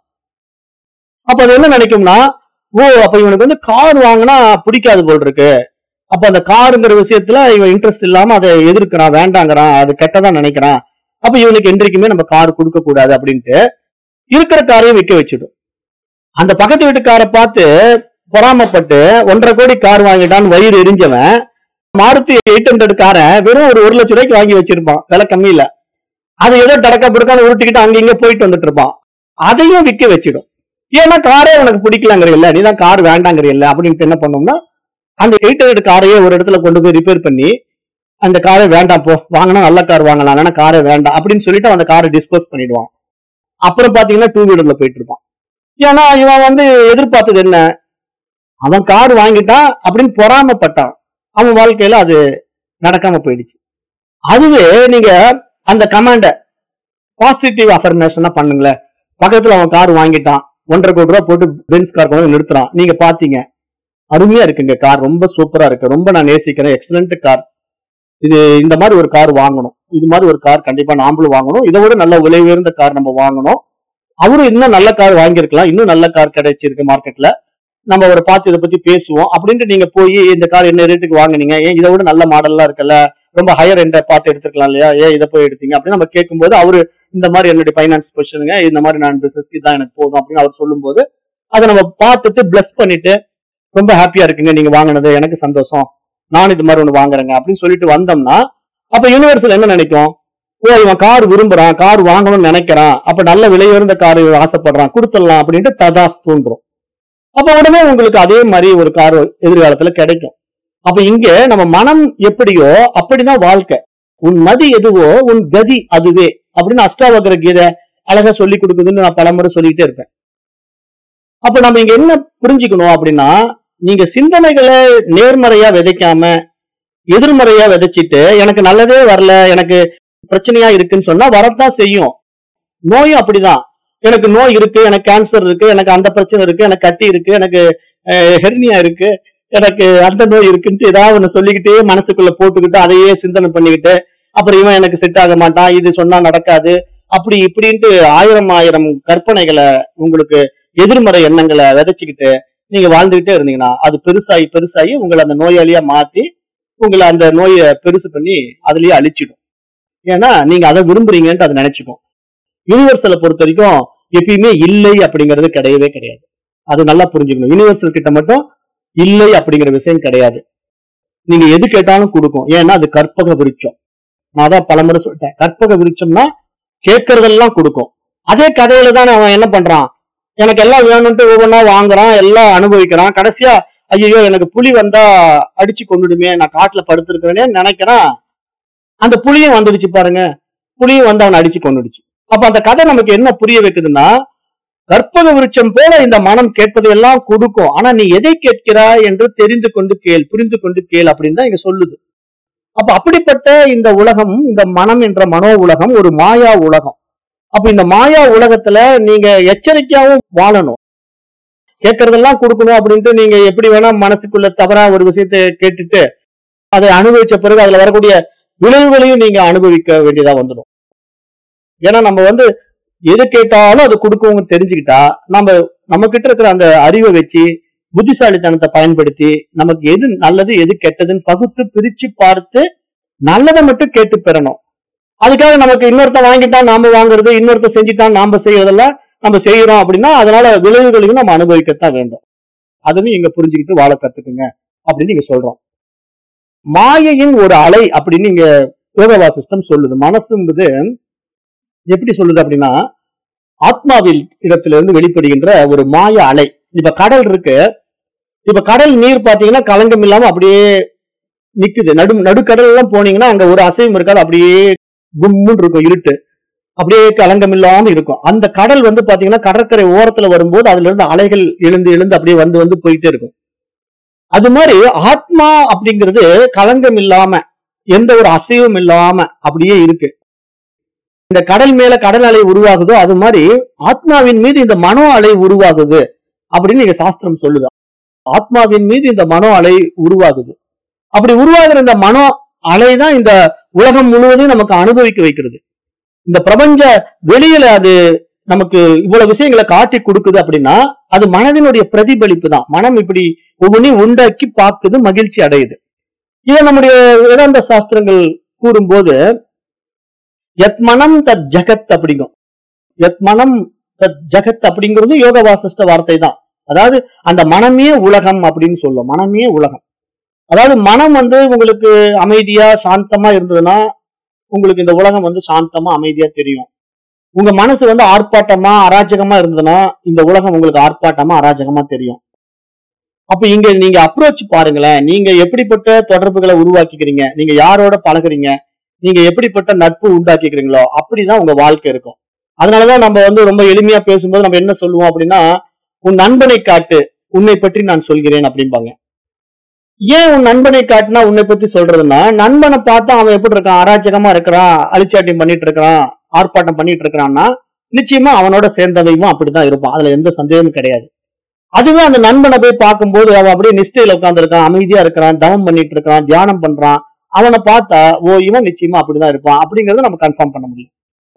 அப்ப அது என்ன நினைக்கும்னா ஓ அப்ப இவனுக்கு வந்து கார் வாங்கினா பிடிக்காது போல் இருக்கு அப்ப அந்த காருங்கிற விஷயத்துல இவன் இன்ட்ரெஸ்ட் இல்லாம அதை எதிர்க்கிறான் வேண்டாங்கிறான் அது கெட்டதா நினைக்கிறான் அப்ப இவனுக்கு என்றைக்குமே நம்ம கார் கொடுக்க கூடாது அப்படின்ட்டு இருக்கிற காரையும் விற்க வச்சிடும் அந்த பக்கத்து வீட்டுக்காரை பார்த்து பொறாமப்பட்டு ஒன்றரை கோடி கார் வாங்கிட்டான்னு வயிறு எரிஞ்சவன் மாருதி எயிட் ஹண்ட்ரட் காரை வெறும் ஒரு ஒரு லட்சம் ரூபாய்க்கு வாங்கி வச்சிருப்பான் விலை கம்மியில அது ஏதோ டடக்க புடக்கான உருட்டிக்கிட்டு அங்க இங்க போயிட்டு வந்துட்டு இருப்பான் அதையும் விற்க வச்சிடும் ஏன்னா காரே உனக்கு பிடிக்கலங்கிற இல்ல நீ தான் கார் வேண்டாங்கிற இல்ல அப்படின்ட்டு என்ன பண்ணோம்னா அந்த எயிட் ஹண்ட்ரட் காரையே ஒரு இடத்துல கொண்டு போய் ரிப்பேர் பண்ணி அந்த காரை வேண்டாம் போ வாங்கினா நல்ல கார் வாங்கலாம் ஆனா காரை வேண்டாம் அப்படின்னு சொல்லிட்டு அந்த காரை டிஸ்போஸ் பண்ணிடுவான் அப்புறம் பாத்தீங்கன்னா டூ வீலர்ல போயிட்டு இருப்பான் ஏன்னா இவன் வந்து எதிர்பார்த்தது என்ன அவன் கார் வாங்கிட்டான் அப்படின்னு பொறாமப்பட்டான் அவன் வாழ்க்கையில அது நடக்காம போயிடுச்சு அதுவே நீங்க அந்த கமாண்ட பாசிட்டிவ் அஃபர்மேஷனா பண்ணுங்களேன் பக்கத்துல அவன் கார் வாங்கிட்டான் ஒன்றரை கோடி ரூபாய் போட்டு பென்ஸ் கார் கொண்டு வந்து நிறுத்துறான் நீங்க பாத்தீங்க அருமையா இருக்குங்க கார் ரொம்ப சூப்பரா இருக்கு ரொம்ப நான் நேசிக்கிறேன் எக்ஸலண்ட் கார் இது இந்த மாதிரி ஒரு கார் வாங்கணும் இது மாதிரி ஒரு கார் கண்டிப்பா நாமளும் வாங்கணும் இதை விட நல்ல விலை உயர்ந்த கார் நம்ம வாங்கணும் அவரும் இன்னும் நல்ல கார் வாங்கியிருக்கலாம் இன்னும் நல்ல கார் கிடைச்சிருக்கு மார்க்கெட்ல நம்ம அவரை பார்த்து இதை பத்தி பேசுவோம் அப்படின்ட்டு நீங்க போய் இந்த கார் என்ன ரேட்டுக்கு வாங்குனீங்க ஏன் இதை விட நல்ல மாடல்லாம் இருக்குல்ல ரொம்ப ஹையர் எண்ட பார்த்து எடுத்துக்கலாம் இல்லையா ஏன் இதை போய் எடுத்தீங்க அப்படின்னு நம்ம கேட்கும்போது அவரு இந்த மாதிரி என்னுடைய ஃபைனான்ஸ் பொசிஷனுங்க இந்த மாதிரி நான் பிசினஸ்க்கு தான் எனக்கு போதும் அப்படின்னு அவர் சொல்லும்போது அதை நம்ம பார்த்துட்டு பிளஸ் பண்ணிட்டு ரொம்ப ஹாப்பியா இருக்குங்க நீங்க வாங்கினது எனக்கு சந்தோஷம் நான் இது மாதிரி ஒண்ணு வாங்குறேங்க அப்படின்னு சொல்லிட்டு வந்தோம்னா அப்ப யூனிவர்சல் என்ன நினைக்கும் ஓ இவன் கார் விரும்புறான் கார் வாங்கணும்னு நினைக்கிறான் அப்ப நல்ல விலை உயர்ந்த கார் ஆசைப்படுறான் கொடுத்துடலாம் அப்படின்ட்டு ததாஸ் தூண்டுறோம் அப்ப உடனே உங்களுக்கு அதே மாதிரி ஒரு கார் எதிர்காலத்துல கிடைக்கும் அப்ப இங்க நம்ம மனம் எப்படியோ அப்படிதான் வாழ்க்கை உன் மதி எதுவோ உன் கதி அதுவே அப்படின்னு அஷ்டாவகர கீதை அழகா சொல்லி கொடுக்குதுன்னு நான் பலமுறை சொல்லிக்கிட்டே இருப்பேன் அப்ப நம்ம இங்க என்ன புரிஞ்சுக்கணும் அப்படின்னா நீங்க சிந்தனைகளை நேர்மறையா விதைக்காம எதிர்மறையா விதைச்சிட்டு எனக்கு நல்லதே வரல எனக்கு பிரச்சனையா இருக்குன்னு சொன்னா வரத்தான் செய்யும் நோயும் அப்படிதான் எனக்கு நோய் இருக்கு எனக்கு கேன்சர் இருக்கு எனக்கு அந்த பிரச்சனை இருக்கு எனக்கு கட்டி இருக்கு எனக்கு ஹெர்னியா இருக்கு எனக்கு அந்த நோய் இருக்குன்ட்டு ஏதாவது ஒண்ணு சொல்லிக்கிட்டே மனசுக்குள்ள போட்டுக்கிட்டு அதையே சிந்தனை பண்ணிக்கிட்டு அப்புறம் இவன் எனக்கு செட் ஆக மாட்டான் இது சொன்னா நடக்காது அப்படி இப்படின்ட்டு ஆயிரம் ஆயிரம் கற்பனைகளை உங்களுக்கு எதிர்மறை எண்ணங்களை விதைச்சுக்கிட்டு நீங்க வாழ்ந்துகிட்டே இருந்தீங்கன்னா அது பெருசாகி பெருசாகி உங்களை அந்த நோயாளியா மாத்தி உங்களை அந்த நோயை பெருசு பண்ணி அதுலயே அழிச்சிடும் ஏன்னா நீங்க அதை விரும்புறீங்கன்ட்டு அதை நினைச்சுக்கும் யூனிவர்சலை பொறுத்த வரைக்கும் எப்பயுமே இல்லை அப்படிங்கிறது கிடையவே கிடையாது அது நல்லா புரிஞ்சுக்கணும் யூனிவர்சல் கிட்ட மட்டும் இல்லை அப்படிங்கிற விஷயம் கிடையாது நீங்க எது கேட்டாலும் கொடுக்கும் ஏன்னா அது கற்பக விருட்சம் நான் அதான் பலமுறை சொல்லிட்டேன் கற்பக விருட்சம்னா கேட்கறதெல்லாம் கொடுக்கும் அதே கதையில தான் அவன் என்ன பண்றான் எனக்கு எல்லாம் வேணும்ட்டு ஒவ்வொன்றா வாங்குறான் எல்லாம் அனுபவிக்கிறான் கடைசியா ஐயோ எனக்கு புலி வந்தா அடிச்சு கொண்டுடுமே நான் காட்டுல படுத்திருக்கிறேனே நினைக்கிறான் அந்த புலியும் வந்துடுச்சு பாருங்க புலியும் வந்து அவனை அடிச்சு கொண்டுடுச்சு அப்ப அந்த கதை நமக்கு என்ன புரிய வைக்குதுன்னா கற்பக விருட்சம் போல இந்த மனம் கேட்பது எல்லாம் கொடுக்கும் ஆனா நீ எதை கேட்கிறாய் என்று தெரிந்து கொண்டு கேள் புரிந்து கொண்டு கேள் அப்படின்னு தான் இங்க சொல்லுது அப்ப அப்படிப்பட்ட இந்த உலகம் இந்த மனம் என்ற மனோ உலகம் ஒரு மாயா உலகம் அப்ப இந்த மாயா உலகத்துல நீங்க எச்சரிக்கையாவும் வாழணும் கேட்கறதெல்லாம் கொடுக்கணும் அப்படின்ட்டு நீங்க எப்படி வேணா மனசுக்குள்ள தவறா ஒரு விஷயத்தை கேட்டுட்டு அதை அனுபவிச்ச பிறகு அதுல வரக்கூடிய விளைவுகளையும் நீங்க அனுபவிக்க வேண்டியதா வந்துடும் ஏன்னா நம்ம வந்து எது கேட்டாலும் அது கொடுக்கவும் தெரிஞ்சுக்கிட்டா நம்ம நம்ம கிட்ட இருக்கிற அந்த அறிவை வச்சு புத்திசாலித்தனத்தை பயன்படுத்தி நமக்கு எது நல்லது எது கெட்டதுன்னு பகுத்து பிரிச்சு பார்த்து நல்லதை மட்டும் கேட்டு பெறணும் அதுக்காக நமக்கு இன்னொருத்த வாங்கிட்டான் நாம வாங்குறது இன்னொருத்த செஞ்சுட்டான் நாம செய்யறதெல்லாம் நம்ம செய்யறோம் அப்படின்னா அதனால விளைவுகளையும் நம்ம அனுபவிக்கத்தான் வேண்டும் அதுவும் இங்க புரிஞ்சுக்கிட்டு வாழ கத்துக்குங்க அப்படின்னு நீங்க சொல்றோம் மாயையின் ஒரு அலை அப்படின்னு இங்க யோகவா சிஸ்டம் சொல்லுது மனசுங்கிறது எப்படி சொல்லுது அப்படின்னா ஆத்மாவில் இடத்திலிருந்து வெளிப்படுகின்ற ஒரு மாய அலை இப்ப கடல் இருக்கு இப்ப கடல் நீர் பாத்தீங்கன்னா கலங்கம் இல்லாம அப்படியே நிக்குது நடு நடுக்கடல் எல்லாம் போனீங்கன்னா அங்க ஒரு அசைவும் இருக்காது அப்படியே கும்முன்னு இருக்கும் இருட்டு அப்படியே கலங்கம் இல்லாம இருக்கும் அந்த கடல் வந்து பாத்தீங்கன்னா கடற்கரை ஓரத்துல வரும்போது அதுல இருந்து அலைகள் எழுந்து எழுந்து அப்படியே வந்து வந்து போயிட்டே இருக்கும் அது மாதிரி ஆத்மா அப்படிங்கிறது களங்கம் இல்லாம எந்த ஒரு அசைவும் இல்லாம அப்படியே இருக்கு இந்த கடல் மேல கடல் அலை உருவாகுதோ அது மாதிரி ஆத்மாவின் மீது இந்த மனோ அலை உருவாகுது அப்படின்னு நீங்க சாஸ்திரம் சொல்லுது ஆத்மாவின் மீது இந்த மனோ அலை உருவாகுது அப்படி உருவாகிற இந்த மனோ அலை தான் இந்த உலகம் முழுவதும் நமக்கு அனுபவிக்க வைக்கிறது இந்த பிரபஞ்ச வெளியில அது நமக்கு இவ்வளவு விஷயங்களை காட்டி கொடுக்குது அப்படின்னா அது மனதினுடைய பிரதிபலிப்பு தான் மனம் இப்படி ஒவ்வொன்றையும் உண்டாக்கி பார்க்குது மகிழ்ச்சி அடையுது இதை நம்முடைய வேதாந்த சாஸ்திரங்கள் கூறும்போது எத் மனம் தத் ஜகத் அப்படிங்கும் எத் மனம் தத் ஜகத் அப்படிங்கிறது யோக வாசிஷ்ட வார்த்தை தான் அதாவது அந்த மனமே உலகம் அப்படின்னு சொல்லும் மனமே உலகம் அதாவது மனம் வந்து உங்களுக்கு அமைதியா சாந்தமா இருந்ததுன்னா உங்களுக்கு இந்த உலகம் வந்து சாந்தமா அமைதியா தெரியும் உங்க மனசு வந்து ஆர்ப்பாட்டமா அராஜகமா இருந்ததுன்னா இந்த உலகம் உங்களுக்கு ஆர்ப்பாட்டமா அராஜகமா தெரியும் அப்ப இங்க நீங்க அப்ரோச் பாருங்களேன் நீங்க எப்படிப்பட்ட தொடர்புகளை உருவாக்கிக்கிறீங்க நீங்க யாரோட பழகுறீங்க நீங்க எப்படிப்பட்ட நட்பு உண்டாக்கிக்கிறீங்களோ அப்படிதான் உங்க வாழ்க்கை இருக்கும் அதனாலதான் நம்ம வந்து ரொம்ப எளிமையா பேசும்போது நம்ம என்ன சொல்லுவோம் அப்படின்னா உன் நண்பனை காட்டு உன்னை பற்றி நான் சொல்கிறேன் அப்படிம்பாங்க ஏன் உன் நண்பனை காட்டினா உன்னை பத்தி சொல்றதுன்னா நண்பனை பார்த்தா அவன் எப்படி இருக்கான் அராஜகமா இருக்கிறான் அழிச்சாட்டியம் பண்ணிட்டு இருக்கிறான் ஆர்ப்பாட்டம் பண்ணிட்டு இருக்கிறான்னா நிச்சயமா அவனோட சேர்ந்தவையும் அப்படிதான் இருப்பான் அதுல எந்த சந்தேகமும் கிடையாது அதுவே அந்த நண்பனை போய் பார்க்கும்போது அவன் அப்படியே நிஷ்டையில உட்கார்ந்துருக்கான் அமைதியா இருக்கிறான் தவம் பண்ணிட்டு இருக்கிறான் தியானம் பண்றான் அவனை பார்த்தா ஓ இவன் நிச்சயமா அப்படிதான் இருப்பான் அப்படிங்கறத நம்ம கன்ஃபார்ம் பண்ண முடியும்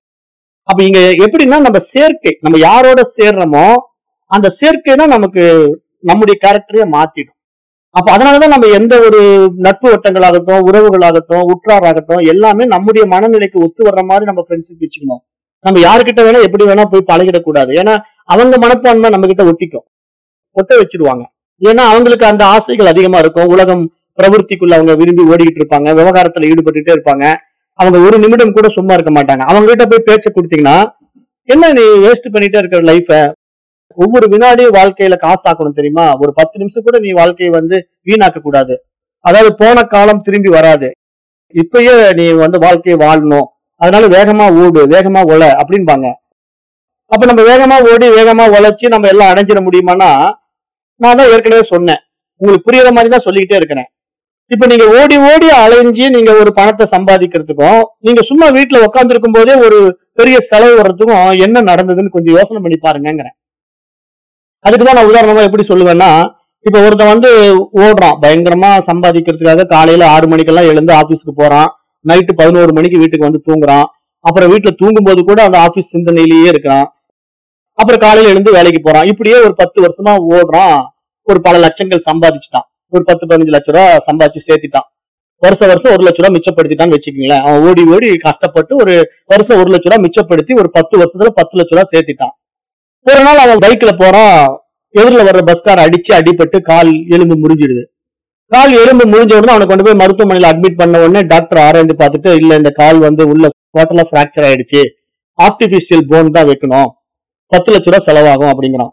அப்ப இங்க எப்படின்னா நம்ம சேர்க்கை நம்ம யாரோட சேர்றோமோ அந்த சேர்க்கை தான் நமக்கு நம்முடைய கேரக்டரையே மாத்திடும் அப்ப அதனாலதான் நம்ம எந்த ஒரு நட்பு வட்டங்களாகட்டும் உறவுகளாகட்டும் உற்றாராகட்டும் எல்லாமே நம்முடைய மனநிலைக்கு ஒத்து வர்ற மாதிரி நம்ம ஃப்ரெண்ட்ஷிப் வச்சுக்கணும் நம்ம யாருக்கிட்ட வேணா எப்படி வேணா போய் பழகிடக்கூடாது ஏன்னா அவங்க மனப்பான்மை நம்ம கிட்ட ஒட்டிக்கும் ஒட்ட வச்சிருவாங்க ஏன்னா அவங்களுக்கு அந்த ஆசைகள் அதிகமா இருக்கும் உலகம் பிரவருத்திக்குள்ள அவங்க விரும்பி ஓடிக்கிட்டு இருப்பாங்க விவகாரத்துல ஈடுபட்டுட்டே இருப்பாங்க அவங்க ஒரு நிமிடம் கூட சும்மா இருக்க மாட்டாங்க அவங்க கிட்ட போய் பேச்ச கொடுத்தீங்கன்னா என்ன நீ வேஸ்ட் பண்ணிட்டே இருக்கிற லைஃப ஒவ்வொரு வினாடியும் வாழ்க்கையில காசாக்கணும் தெரியுமா ஒரு பத்து நிமிஷம் கூட நீ வாழ்க்கையை வந்து வீணாக்க கூடாது அதாவது போன காலம் திரும்பி வராது இப்பயே நீ வந்து வாழ்க்கையை வாழணும் அதனால வேகமா ஓடு வேகமா ஒல அப்படின்பாங்க அப்ப நம்ம வேகமா ஓடி வேகமா உழைச்சு நம்ம எல்லாம் அடைஞ்சிட முடியுமானா நான் தான் ஏற்கனவே சொன்னேன் உங்களுக்கு புரியுற மாதிரி தான் சொல்லிக்கிட்டே இருக்கிறேன் இப்ப நீங்க ஓடி ஓடி அலைஞ்சு நீங்க ஒரு பணத்தை சம்பாதிக்கிறதுக்கும் நீங்க சும்மா வீட்டுல உட்காந்துருக்கும் போதே ஒரு பெரிய செலவு வர்றதுக்கும் என்ன நடந்ததுன்னு கொஞ்சம் யோசனை பண்ணி பாருங்கிறேன் அதுக்குதான் நான் உதாரணமா எப்படி சொல்லுவேன்னா இப்ப ஒருத்தன் வந்து ஓடுறான் பயங்கரமா சம்பாதிக்கிறதுக்காக காலையில ஆறு மணிக்கெல்லாம் எழுந்து ஆபீஸ்க்கு போறான் நைட்டு பதினோரு மணிக்கு வீட்டுக்கு வந்து தூங்குறான் அப்புறம் வீட்டுல தூங்கும்போது கூட அந்த ஆபீஸ் சிந்தனையிலேயே இருக்கிறான் அப்புறம் காலையில எழுந்து வேலைக்கு போறான் இப்படியே ஒரு பத்து வருஷமா ஓடுறான் ஒரு பல லட்சங்கள் சம்பாதிச்சுட்டான் ஒரு பத்து பதினஞ்சு லட்ச ரூபா சம்பாதிச்சு சேர்த்துட்டான் வருஷம் வருஷம் ஒரு லட்ச ரூபா மிச்சப்படுத்திட்டான்னு வச்சுக்கோங்களேன் அவன் ஓடி ஓடி கஷ்டப்பட்டு ஒரு வருஷம் ஒரு லட்ச ரூபா மிச்சப்படுத்தி ஒரு பத்து வருஷத்துல பத்து லட்ச ரூபா சேர்த்துட்டான் ஒரு நாள் அவன் பைக்ல போறான் எதிரில் வர்ற பஸ்கார அடிச்சு அடிபட்டு கால் எலும்பு முறிஞ்சிடுது கால் எலும்பு முறிஞ்ச உடனே அவனை கொண்டு போய் மருத்துவமனையில அட்மிட் பண்ண உடனே டாக்டர் ஆராய்ந்து பார்த்துட்டு இல்ல இந்த கால் வந்து உள்ள டோட்டலா பிராக்சர் ஆயிடுச்சு ஆர்டிபிஷியல் போன் தான் வைக்கணும் பத்து லட்ச ரூபா செலவாகும் அப்படிங்கிறான்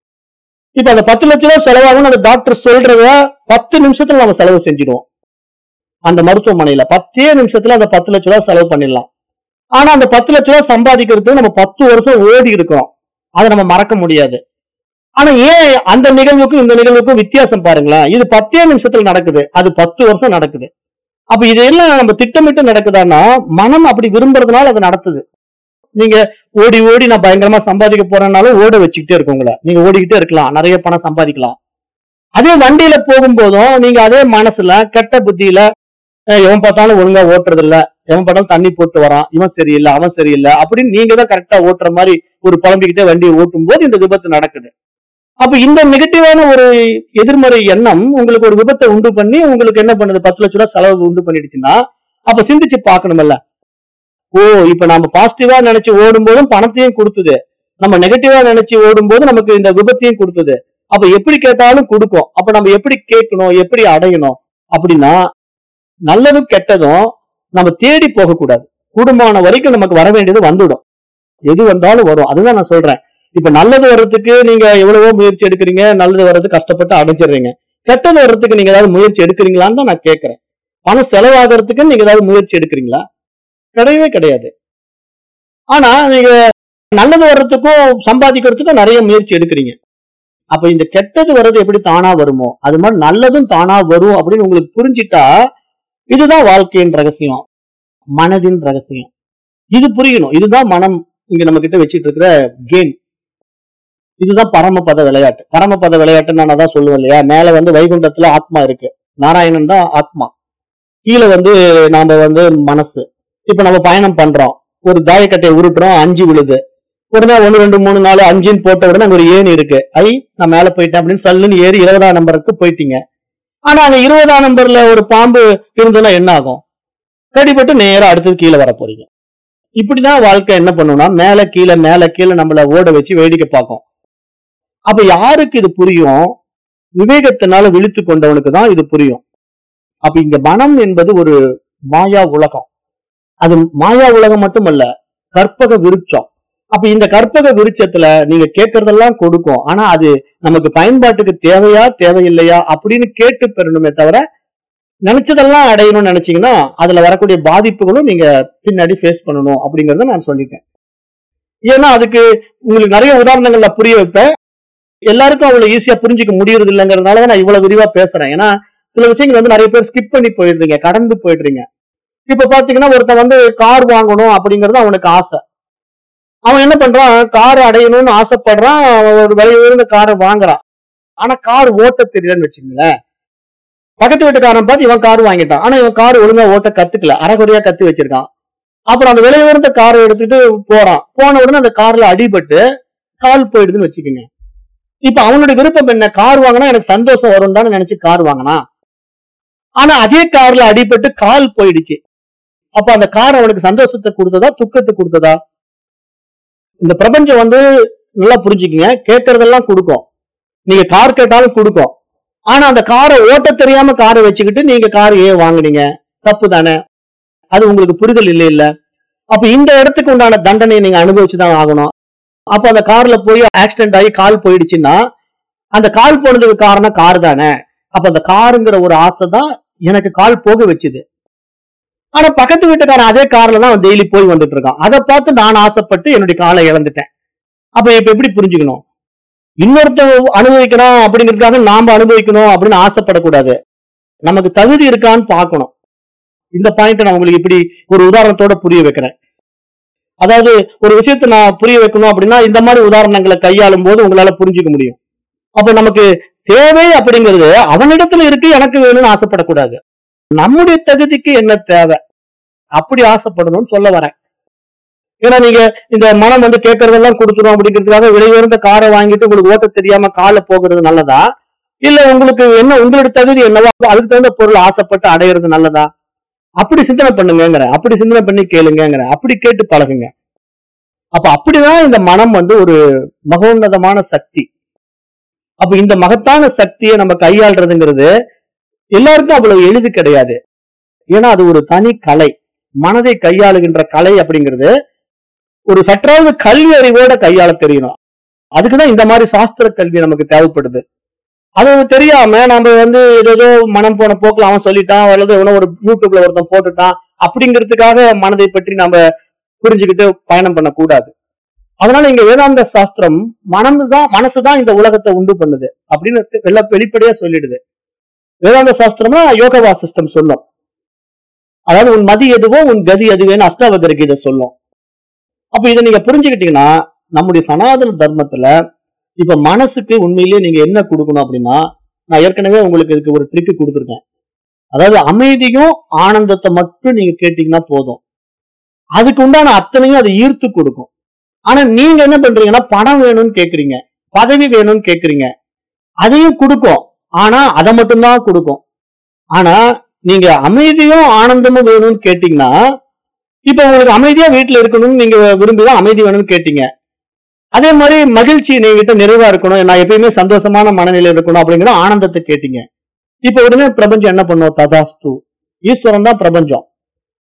இப்ப அந்த பத்து லட்ச ரூபா செலவாகும் அந்த டாக்டர் சொல்றத பத்து நிமிஷத்துல நம்ம செலவு செஞ்சிடுவோம் அந்த மருத்துவமனையில பத்தே நிமிஷத்துல அந்த பத்து லட்ச ரூபா செலவு பண்ணிடலாம் ஆனா அந்த பத்து லட்ச ரூபா சம்பாதிக்கிறதுக்கு நம்ம பத்து வருஷம் ஓடி இருக்கிறோம் அதை நம்ம மறக்க முடியாது ஆனா ஏன் அந்த நிகழ்வுக்கும் இந்த நிகழ்வுக்கும் வித்தியாசம் பாருங்களேன் இது பத்தே நிமிஷத்துல நடக்குது அது பத்து வருஷம் நடக்குது அப்ப இதெல்லாம் நம்ம திட்டமிட்டு நடக்குதான்னா மனம் அப்படி விரும்புறதுனால அது நடத்துது நீங்க ஓடி ஓடி நான் பயங்கரமா சம்பாதிக்க போறேன்னாலும் ஓட வச்சுக்கிட்டே இருக்கும் உங்களை நீங்க ஓடிக்கிட்டே இருக்கலாம் நிறைய பணம் சம்பாதிக்கலாம் அதே வண்டியில போகும்போதும் நீங்க அதே மனசுல கெட்ட புத்தியில அஹ் எவன் பார்த்தாலும் ஒழுங்கா ஓட்டுறது இல்ல எவன் பார்த்தாலும் தண்ணி போட்டு வரான் இவன் சரியில்லை அவன் சரியில்லை அப்படின்னு நீங்க தான் கரெக்டா ஓட்டுற மாதிரி ஒரு புலம்பிக்கிட்டே வண்டியை ஓட்டும் போது இந்த விபத்து நடக்குது அப்ப இந்த நெகட்டிவான ஒரு எதிர்மறை எண்ணம் உங்களுக்கு ஒரு விபத்தை உண்டு பண்ணி உங்களுக்கு என்ன பண்ணுது பத்து லட்ச ரூபாய் செலவு உண்டு பண்ணிடுச்சுன்னா அப்ப சிந்திச்சு பார்க்கணும்ல ஓ இப்ப நம்ம பாசிட்டிவா நினைச்சு ஓடும் போதும் பணத்தையும் கொடுத்தது நம்ம நெகட்டிவா நினைச்சு ஓடும் போது நமக்கு இந்த விபத்தையும் கொடுத்தது அப்ப எப்படி கேட்டாலும் கொடுக்கும் அப்ப நம்ம எப்படி கேட்கணும் எப்படி அடையணும் அப்படின்னா நல்லதும் கெட்டதும் நம்ம தேடி போக கூடாது கூடுமான வரைக்கும் நமக்கு வர வேண்டியது வந்துடும் எது வந்தாலும் வரும் அதுதான் நான் சொல்றேன் இப்ப நல்லது வர்றதுக்கு நீங்க எவ்வளவோ முயற்சி எடுக்கிறீங்க நல்லது வர்றதுக்கு கஷ்டப்பட்டு அடைஞ்சிடுறீங்க கெட்டது வர்றதுக்கு நீங்க ஏதாவது முயற்சி எடுக்கிறீங்களான்னு தான் நான் கேட்கிறேன் பணம் செலவாகிறதுக்கு நீங்க ஏதாவது முயற்சி எடுக்கிறீங்களா கிடையவே கிடையாது ஆனா நீங்க நல்லது வர்றதுக்கும் சம்பாதிக்கிறதுக்கும் நிறைய முயற்சி எடுக்கிறீங்க அப்ப இந்த கெட்டது வர்றது எப்படி தானா வருமோ அது மாதிரி நல்லதும் தானா வரும் அப்படின்னு உங்களுக்கு புரிஞ்சிட்டா இதுதான் வாழ்க்கையின் ரகசியம் மனதின் ரகசியம் இது புரியணும் இதுதான் மனம் இங்க நம்ம கிட்ட வச்சிட்டு இருக்கிற கேம் இதுதான் பரமபத விளையாட்டு பரமபத விளையாட்டு நான் அதான் சொல்லுவேன் இல்லையா மேல வந்து வைகுண்டத்துல ஆத்மா இருக்கு நாராயணன் தான் ஆத்மா கீழே வந்து நாம வந்து மனசு இப்ப நம்ம பயணம் பண்றோம் ஒரு தாயக்கட்டையை உருட்டுறோம் அஞ்சு விழுது உடனே ஒன்னு ரெண்டு மூணு நாலு அஞ்சுன்னு போட்ட உடனே அங்க ஒரு ஏணி இருக்கு ஐ நான் மேல போயிட்டேன் அப்படின்னு சல்லுன்னு ஏறி இருபதாம் நம்பருக்கு போயிட்டீங்க ஆனா அங்க இருபதாம் நம்பர்ல ஒரு பாம்பு இருந்ததுன்னா என்ன ஆகும் கடிபட்டு நேரா அடுத்தது கீழே வர போறீங்க இப்படிதான் வாழ்க்கை என்ன பண்ணும்னா மேல கீழே மேல கீழே நம்மள ஓட வச்சு வேடிக்கை பார்க்கும் அப்ப யாருக்கு இது புரியும் விவேகத்தினால விழித்து கொண்டவனுக்கு தான் இது புரியும் அப்ப இங்க மனம் என்பது ஒரு மாயா உலகம் அது மாயா உலகம் மட்டுமல்ல கற்பக விருட்சம் அப்ப இந்த கற்பக விருட்சத்துல நீங்க கேட்கறதெல்லாம் கொடுக்கும் ஆனா அது நமக்கு பயன்பாட்டுக்கு தேவையா தேவையில்லையா அப்படின்னு கேட்டு பெறணுமே தவிர நினைச்சதெல்லாம் அடையணும்னு நினைச்சீங்கன்னா அதுல வரக்கூடிய பாதிப்புகளும் நீங்க பின்னாடி ஃபேஸ் பண்ணணும் அப்படிங்கறத நான் சொல்லிட்டேன் ஏன்னா அதுக்கு உங்களுக்கு நிறைய உதாரணங்கள்ல புரிய வைப்பேன் எல்லாருக்கும் அவ்வளவு ஈஸியா புரிஞ்சுக்க முடியறது இல்லைங்கிறதுனால தான் நான் இவ்வளவு விரிவா பேசுறேன் ஏன்னா சில விஷயங்கள் வந்து நிறைய பேர் ஸ்கிப் பண்ணி போயிடுறீங்க கடந்து போயிடுறீங்க இப்ப பாத்தீங்கன்னா ஒருத்தன் வந்து கார் வாங்கணும் அப்படிங்கறது அவனுக்கு ஆசை அவன் என்ன பண்றான் கார் அடையணும்னு ஆசைப்படுறான் அவன் ஒரு விலை உயர்ந்த காரை வாங்குறான் ஆனா கார் ஓட்ட தெரியலன்னு வச்சுங்களேன் பக்கத்து வீட்டுக்காரன் பார்த்து இவன் கார் வாங்கிட்டான் ஆனா இவன் கார் ஒழுங்கா ஓட்ட கத்துக்கல அரைகுறையா கத்து வச்சிருக்கான் அப்புறம் அந்த விலை உயர்ந்த காரை எடுத்துட்டு போறான் போன உடனே அந்த கார்ல அடிபட்டு கால் போயிடுதுன்னு வச்சுக்கோங்க இப்ப அவனுடைய விருப்பம் என்ன கார் வாங்கினா எனக்கு சந்தோஷம் வரும் தானே நினைச்சு கார் வாங்கினா ஆனா அதே கார்ல அடிபட்டு கால் போயிடுச்சு அப்ப அந்த கார் அவனுக்கு சந்தோஷத்தை கொடுத்ததா துக்கத்தை கொடுத்ததா இந்த பிரபஞ்சம் வந்து நல்லா புரிஞ்சுக்கங்க கேட்கறதெல்லாம் கொடுக்கும் நீங்க கார் கேட்டாலும் கொடுக்கும் ஆனா அந்த காரை ஓட்ட தெரியாம காரை வச்சுக்கிட்டு நீங்க கார் ஏன் வாங்குனீங்க தப்பு தானே அது உங்களுக்கு புரிதல் இல்லை இல்ல அப்ப இந்த இடத்துக்கு உண்டான தண்டனையை நீங்க அனுபவிச்சுதான் ஆகணும் அப்ப அந்த கார்ல போய் ஆக்சிடென்ட் ஆகி கால் போயிடுச்சுன்னா அந்த கால் போனதுக்கு காரணம் கார் தானே அப்ப அந்த காருங்கிற ஒரு ஆசை தான் எனக்கு கால் போக வச்சுது ஆனா பக்கத்து வீட்டுக்காரன் அதே கார்ல தான் டெய்லி போய் வந்துட்டு இருக்கான் அதை பார்த்து நான் ஆசைப்பட்டு என்னுடைய காலை இழந்துட்டேன் அப்ப இப்ப எப்படி புரிஞ்சுக்கணும் இன்னொருத்தன் அனுபவிக்கணும் அப்படிங்கிறதுக்காக நாம அனுபவிக்கணும் அப்படின்னு ஆசைப்படக்கூடாது நமக்கு தகுதி இருக்கான்னு பார்க்கணும் இந்த பாயிண்ட் நான் உங்களுக்கு இப்படி ஒரு உதாரணத்தோட புரிய வைக்கிறேன் அதாவது ஒரு விஷயத்தை நான் புரிய வைக்கணும் அப்படின்னா இந்த மாதிரி உதாரணங்களை கையாளும் போது உங்களால புரிஞ்சுக்க முடியும் அப்ப நமக்கு தேவை அப்படிங்கிறது அவனிடத்துல இருக்கு எனக்கு வேணும்னு ஆசைப்படக்கூடாது நம்முடைய தகுதிக்கு என்ன தேவை அப்படி ஆசைப்படணும்னு சொல்ல வரேன் ஏன்னா நீங்க இந்த மனம் வந்து கேட்கறதெல்லாம் கொடுத்துரும் அப்படிங்கிறதுக்காக விலை உயர்ந்த காரை வாங்கிட்டு உங்களுக்கு ஓட்ட தெரியாம காலை போகிறது நல்லதா இல்ல உங்களுக்கு என்ன உங்களுடைய தகுதி என்னவோ அதுக்கு தகுந்த பொருள் ஆசைப்பட்டு அடையிறது நல்லதா அப்படி சிந்தனை பண்ணுங்கிற அப்படி சிந்தனை பண்ணி கேளுங்கிற அப்படி கேட்டு பழகுங்க அப்ப அப்படிதான் இந்த மனம் வந்து ஒரு மகோன்னதமான சக்தி அப்ப இந்த மகத்தான சக்தியை நம்ம கையாள்றதுங்கிறது எல்லாருக்கும் அவ்வளவு எளிது கிடையாது ஏன்னா அது ஒரு தனி கலை மனதை கையாளுகின்ற கலை அப்படிங்கிறது ஒரு சற்றாவது கல்வி அறிவோட கையாள தெரியணும் அதுக்குதான் இந்த மாதிரி சாஸ்திர கல்வி நமக்கு தேவைப்படுது அது தெரியாம நம்ம வந்து ஏதோ மனம் போன போக்குல அவன் சொல்லிட்டான் அல்லது எவனோ ஒரு யூடியூப்ல ஒருத்தன் போட்டுட்டான் அப்படிங்கிறதுக்காக மனதை பற்றி நாம புரிஞ்சுக்கிட்டு பயணம் பண்ணக்கூடாது அதனால இங்க வேதாந்த சாஸ்திரம் மனம் தான் மனசுதான் இந்த உலகத்தை உண்டு பண்ணுது அப்படின்னு வெள்ள வெளிப்படையா சொல்லிடுது வேதாந்த சாஸ்திரம்னா யோகவா சிஸ்டம் சொல்லும் அதாவது உன் மதி எதுவோ உன் கதி எதுவேன்னு அஷ்டாவகர கீதை சொல்லும் அப்ப இதை நீங்க புரிஞ்சுக்கிட்டீங்கன்னா நம்முடைய சனாதன தர்மத்துல இப்ப மனசுக்கு உண்மையிலேயே நீங்க என்ன கொடுக்கணும் அப்படின்னா நான் ஏற்கனவே உங்களுக்கு இதுக்கு ஒரு ட்ரிக்கு கொடுத்துருக்கேன் அதாவது அமைதியும் ஆனந்தத்தை மட்டும் நீங்க கேட்டீங்கன்னா போதும் அதுக்கு உண்டான அத்தனையும் அது ஈர்த்து கொடுக்கும் ஆனா நீங்க என்ன பண்றீங்கன்னா பணம் வேணும்னு கேக்குறீங்க பதவி வேணும்னு கேக்குறீங்க அதையும் கொடுக்கும் ஆனா அதை மட்டும்தான் கொடுக்கும் ஆனா நீங்க அமைதியும் ஆனந்தமும் வேணும்னு கேட்டீங்கன்னா இப்ப உங்களுக்கு அமைதியா வீட்டுல இருக்கணும்னு நீங்க விரும்பிதான் அமைதி வேணும்னு கேட்டீங்க அதே மாதிரி மகிழ்ச்சி நீங்கிட்ட நிறைவா இருக்கணும் நான் எப்பயுமே சந்தோஷமான மனநிலை இருக்கணும் அப்படிங்கிற ஆனந்தத்தை கேட்டீங்க இப்ப உடனே பிரபஞ்சம் என்ன பண்ணும் ததாஸ்து ஈஸ்வரன் தான் பிரபஞ்சம்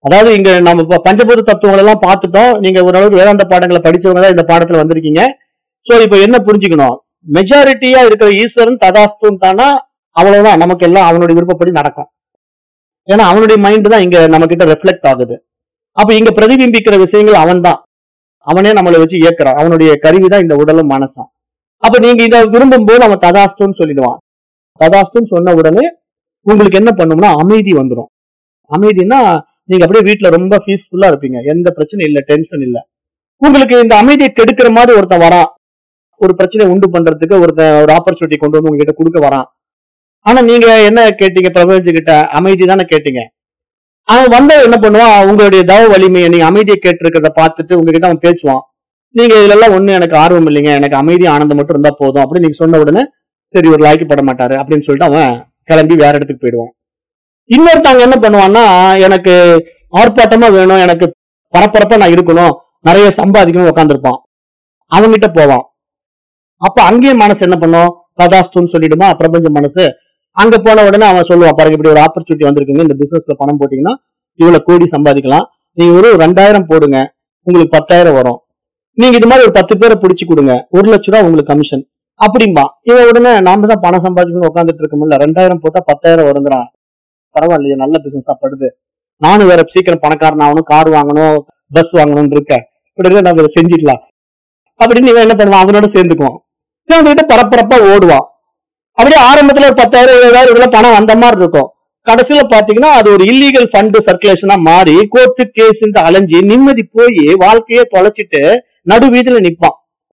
அதாவது இங்க நம்ம இப்ப பஞ்சபூத தத்துவங்கள் எல்லாம் பார்த்துட்டோம் நீங்க ஓரளவுக்கு வேதாந்த பாடங்களை படிச்சவங்க தான் இந்த பாடத்துல வந்திருக்கீங்க சோ இப்போ என்ன புரிஞ்சுக்கணும் மெஜாரிட்டியா இருக்கிற ஈஸ்வரன் ததாஸ்துன்னு தானா அவ்வளவுதான் நமக்கு எல்லாம் அவனுடைய விருப்பப்படி நடக்கும் ஏன்னா அவனுடைய மைண்ட் தான் இங்க நம்ம கிட்ட ரெஃப்ளெக்ட் ஆகுது அப்ப இங்க பிரதிபிம்பிக்கிற விஷயங்கள் அவன் தான் அவனே நம்மளை வச்சு இயக்குறான் அவனுடைய கருவி தான் இந்த உடலும் மனசும் அப்ப நீங்க இதை விரும்பும் போது அவன் ததாஸ்துன்னு சொல்லிடுவான் ததாஸ்துன்னு சொன்ன உடனே உங்களுக்கு என்ன பண்ணும்னா அமைதி வந்துடும் அமைதினா நீங்க அப்படியே வீட்ல ரொம்ப பீஸ்ஃபுல்லா இருப்பீங்க எந்த பிரச்சனையும் இல்ல டென்ஷன் இல்ல உங்களுக்கு இந்த அமைதியை கெடுக்கிற மாதிரி ஒருத்தன் வரான் ஒரு பிரச்சனையை உண்டு பண்றதுக்கு ஒருத்தன் ஒரு ஆப்பர்ச்சுனிட்டி கொண்டு வந்து உங்ககிட்ட கொடுக்க வரான் ஆனா நீங்க என்ன கேட்டீங்க பிரபஞ்ச கிட்ட அமைதி தானே கேட்டீங்க அவன் வந்த என்ன பண்ணுவான் உங்களுடைய தவ வலிமையை நீங்க அமைதியை கேட்டிருக்கிறத பார்த்துட்டு உங்ககிட்ட அவன் பேசுவான் நீங்க இதுல எல்லாம் ஒண்ணு எனக்கு ஆர்வம் இல்லைங்க எனக்கு அமைதி ஆனந்தம் மட்டும் இருந்தா போதும் அப்படின்னு நீங்க சொன்ன உடனே சரி ஒரு லாய்க்கப்பட மாட்டாரு அப்படின்னு சொல்லிட்டு அவன் கிளம்பி வேற இடத்துக்கு போயிடுவான் இன்னொருத்தவங்க என்ன பண்ணுவான்னா எனக்கு ஆர்ப்பாட்டமா வேணும் எனக்கு பரபரப்பா நான் இருக்கணும் நிறைய சம்பாதிக்கணும் உட்காந்துருப்பான் அவன்கிட்ட போவான் அப்ப அங்கேயும் மனசு என்ன பண்ணும் ததாஸ்துன்னு சொல்லிடுமா பிரபஞ்ச மனசு அங்க போன உடனே அவன் சொல்லுவான் பாருங்க இப்படி ஒரு ஆப்பர்ச்சுனிட்டி வந்திருக்குங்க இந்த பிசினஸ்ல பணம் போட்டீங்கன்னா இவ்வளவு கோடி சம்பாதிக்கலாம் நீங்க ஒரு ரெண்டாயிரம் போடுங்க உங்களுக்கு பத்தாயிரம் வரும் நீங்க இது மாதிரி ஒரு பத்து பேரை பிடிச்சு கொடுங்க ஒரு லட்ச ரூபா உங்களுக்கு கமிஷன் அப்படிம்பா இவன் உடனே நாம தான் பணம் சம்பாதிக்கணும்னு உட்காந்துட்டு இருக்கோம்ல ரெண்டாயிரம் போட்டா பத்தாயிரம் வருங்கிறான் பரவாயில்லையே நல்ல பிசினஸா படுது நானும் வேற சீக்கிரம் பணக்காரன் ஆகணும் கார் வாங்கணும் பஸ் வாங்கணும்னு இருக்கேன் இப்படி இருக்க நம்ம இதை செஞ்சுக்கலாம் அப்படின்னு இவன் என்ன பண்ணுவான் அவனோட சேர்ந்துக்குவான் சேர்ந்துக்கிட்டு பரபரப்பா ஓடுவான் அப்படியே ஆரம்பத்துல ஒரு பத்தாயிரம் இருபதாயிரம் இவ்வளவு பணம் வந்த மாதிரி இருக்கும் கடைசியில பாத்தீங்கன்னா அது ஒரு இல்லீகல் ஃபண்ட் சர்க்குலேஷனா மாறி கோர்ட்டு கேஸ் அலைஞ்சு நிம்மதி போய் வாழ்க்கையே தொலைச்சிட்டு நடு வீதியில நிப்பான்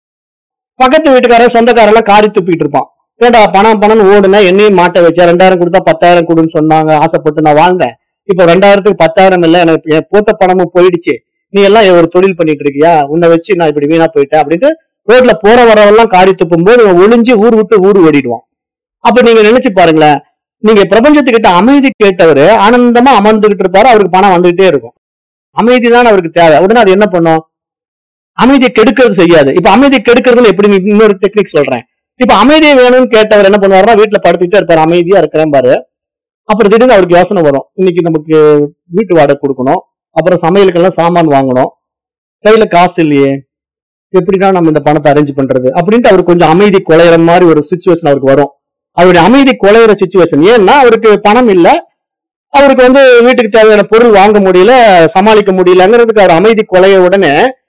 பக்கத்து வீட்டுக்காரன் சொந்தக்காரெல்லாம் காரி துப்பிட்டு இருப்பான் ஏண்டா பணம் பணம் ஓடுனா என்னையும் மாட்ட வச்சா ரெண்டாயிரம் கொடுத்தா பத்தாயிரம் கொடுன்னு சொன்னாங்க ஆசைப்பட்டு நான் வாழ்ந்தேன் இப்போ ரெண்டாயிரத்துக்கு பத்தாயிரம் இல்ல எனக்கு என் போட்ட பணமும் போயிடுச்சு நீ எல்லாம் ஒரு தொழில் பண்ணிட்டு இருக்கியா உன்னை வச்சு நான் இப்படி வீணா போயிட்டேன் அப்படின்ட்டு ரோட்ல போற வரவெல்லாம் காரி துப்பும் போது இவன் ஒளிஞ்சு ஊர் விட்டு ஊர் ஓடிடுவான் அப்ப நீங்க நினைச்சு பாருங்களேன் நீங்க பிரபஞ்சத்துக்கிட்ட அமைதி கேட்டவரு ஆனந்தமா அமர்ந்துகிட்டு இருப்பாரு அவருக்கு பணம் வந்துகிட்டே இருக்கும் அமைதி தான் அவருக்கு தேவை உடனே அது என்ன பண்ணும் அமைதியை கெடுக்கிறது செய்யாது இப்ப அமைதியை கெடுக்கிறதுல எப்படி நீ- இன்னொரு டெக்னிக் சொல்றேன் இப்ப அமைதியை வேணும்னு கேட்டவர் என்ன பண்ணுவாருன்னா வீட்டுல படுத்துக்கிட்டே இருப்பாரு அமைதியா இருக்கிறேன் பாரு அப்புறம் திடீர்னு அவருக்கு யோசனை வரும் இன்னைக்கு நமக்கு வீட்டு வாடகை கொடுக்கணும் அப்புறம் சமையலுக்கெல்லாம் சாமான் வாங்கணும் கையில காசு இல்லையே எப்படிடா நம்ம இந்த பணத்தை அரேஞ்ச் பண்றது அப்படின்ட்டு அவருக்கு கொஞ்சம் அமைதி குலையிற மாதிரி ஒரு சுச்சுவேஷன் அவருக்கு வரும் அவருடைய அமைதி குலையிற சுச்சுவேஷன் ஏன்னா அவருக்கு பணம் இல்ல அவருக்கு வந்து வீட்டுக்கு தேவையான பொருள் வாங்க முடியல சமாளிக்க முடியலங்கிறதுக்கு அவர் அமைதி குலைய உடனே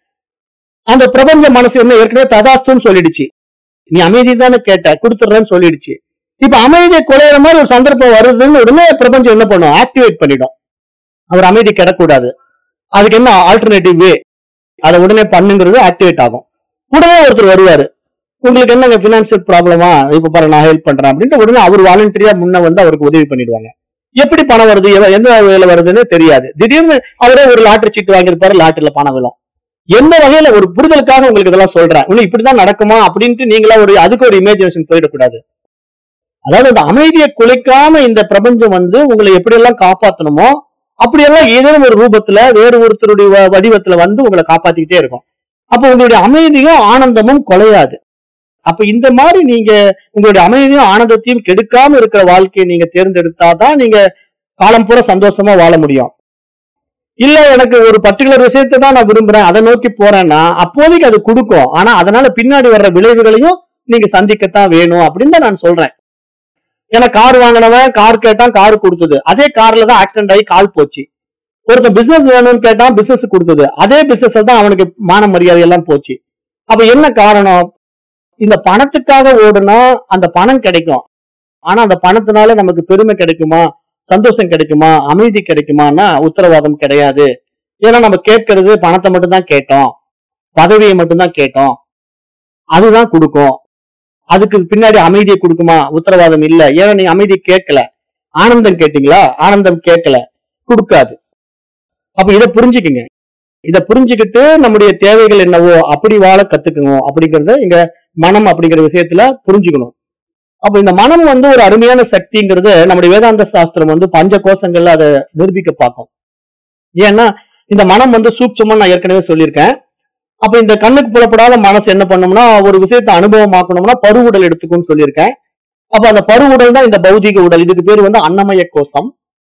அந்த பிரபஞ்ச மனசு என்ன ஏற்கனவே ததாஸ்துன்னு சொல்லிடுச்சு நீ அமைதி தானே கேட்ட கொடுத்துடுறேன்னு சொல்லிடுச்சு இப்ப அமைதியை குலையிற மாதிரி ஒரு சந்தர்ப்பம் வருதுன்னு உடனே பிரபஞ்சம் என்ன பண்ணும் ஆக்டிவேட் பண்ணிடும் அவர் அமைதி கிடக்கூடாது அதுக்கு என்ன ஆல்டர்னேட்டிவ் வே அதை உடனே பண்ணுங்கிறது ஆக்டிவேட் ஆகும் உடனே ஒருத்தர் வருவாரு உங்களுக்கு என்னங்க பினான்சியல் ப்ராப்ளமா இப்ப பாரு நான் ஹெல்ப் பண்றேன் அப்படின்ட்டு உடனே அவர் வாலண்டரியா முன்ன வந்து அவருக்கு உதவி பண்ணிடுவாங்க எப்படி பணம் வருது எவ- எந்த வகையில வருதுன்னு தெரியாது திடீர்னு அவரே ஒரு லாட்டரி சீட்டு வாங்கியிருப்பாரு லாட்டரியில பணம் விழும் எந்த வகையில ஒரு புரிதலுக்காக உங்களுக்கு இதெல்லாம் சொல்றேன் இன்னும் இப்படிதான் நடக்குமா அப்படின்ட்டு நீங்களா ஒரு அதுக்கு ஒரு இமேஜினேஷன் போயிடக்கூடாது அதாவது அந்த அமைதியை குலைக்காம இந்த பிரபஞ்சம் வந்து உங்களை எப்படி எல்லாம் காப்பாத்தணுமோ அப்படியெல்லாம் ஏதேனும் ஒரு ரூபத்துல வேறு ஒருத்தருடைய வ- வடிவத்துல வந்து உங்களை காப்பாத்திக்கிட்டே இருக்கும் அப்ப உங்களுடைய அமைதியும் ஆனந்தமும் குலையாது அப்ப இந்த மாதிரி நீங்க உங்களுடைய அமைதியும் ஆனந்தத்தையும் கெடுக்காம இருக்கிற வாழ்க்கையை நீங்க தேர்ந்தெடுத்தாதான் நீங்க காலம் பூரா சந்தோஷமா வாழ முடியும் இல்ல எனக்கு ஒரு பர்டிகுலர் விஷயத்தை தான் நான் விரும்புறேன் அதை நோக்கி போறேன்னா அப்போதைக்கு அது கொடுக்கும் ஆனா அதனால பின்னாடி வர்ற விளைவுகளையும் நீங்க சந்திக்கத்தான் வேணும் அப்படின்னு தான் நான் சொல்றேன் ஏன்னா கார் வாங்கினவன் கார் கேட்டான் கார் கொடுத்தது அதே கார்ல தான் ஆக்சிடென்ட் ஆகி கால் போச்சு ஒருத்தன் பிசினஸ் வேணும்னு கேட்டான் பிசினஸ் கொடுத்தது அதே பிசினஸ் தான் அவனுக்கு மான மரியாதை எல்லாம் போச்சு அப்ப என்ன காரணம் இந்த பணத்துக்காக ஓடுனா அந்த பணம் கிடைக்கும் ஆனா அந்த பணத்தினால நமக்கு பெருமை கிடைக்குமா சந்தோஷம் கிடைக்குமா அமைதி கிடைக்குமான்னா உத்தரவாதம் கிடையாது ஏன்னா நம்ம கேட்கறது பணத்தை மட்டும் தான் கேட்டோம் பதவியை மட்டும் தான் கேட்டோம் அதுதான் கொடுக்கும் அதுக்கு பின்னாடி அமைதியை கொடுக்குமா உத்தரவாதம் இல்ல ஏன்னா நீங்க அமைதி கேட்கல ஆனந்தம் கேட்டீங்களா ஆனந்தம் கேட்கல கொடுக்காது அப்ப இதை புரிஞ்சுக்குங்க இதை புரிஞ்சுக்கிட்டு நம்முடைய தேவைகள் என்னவோ அப்படி வாழ கத்துக்கணும் அப்படிங்கறத இங்க மனம் அப்படிங்கிற விஷயத்துல புரிஞ்சுக்கணும் அப்ப இந்த மனம் வந்து ஒரு அருமையான சக்திங்கிறது நம்முடைய வேதாந்த சாஸ்திரம் வந்து பஞ்ச கோஷங்கள்ல அதை நிரூபிக்க பார்க்கும் ஏன்னா இந்த மனம் வந்து சூட்சமா நான் ஏற்கனவே சொல்லியிருக்கேன் அப்ப இந்த கண்ணுக்கு புலப்படாத மனசு என்ன பண்ணும்னா ஒரு விஷயத்தை அனுபவமாக்கணும்னா பருவுடல் எடுத்துக்கும்னு சொல்லியிருக்கேன் அப்ப அந்த பருவுடல் தான் இந்த பௌதிக உடல் இதுக்கு பேர் வந்து அன்னமய கோஷம்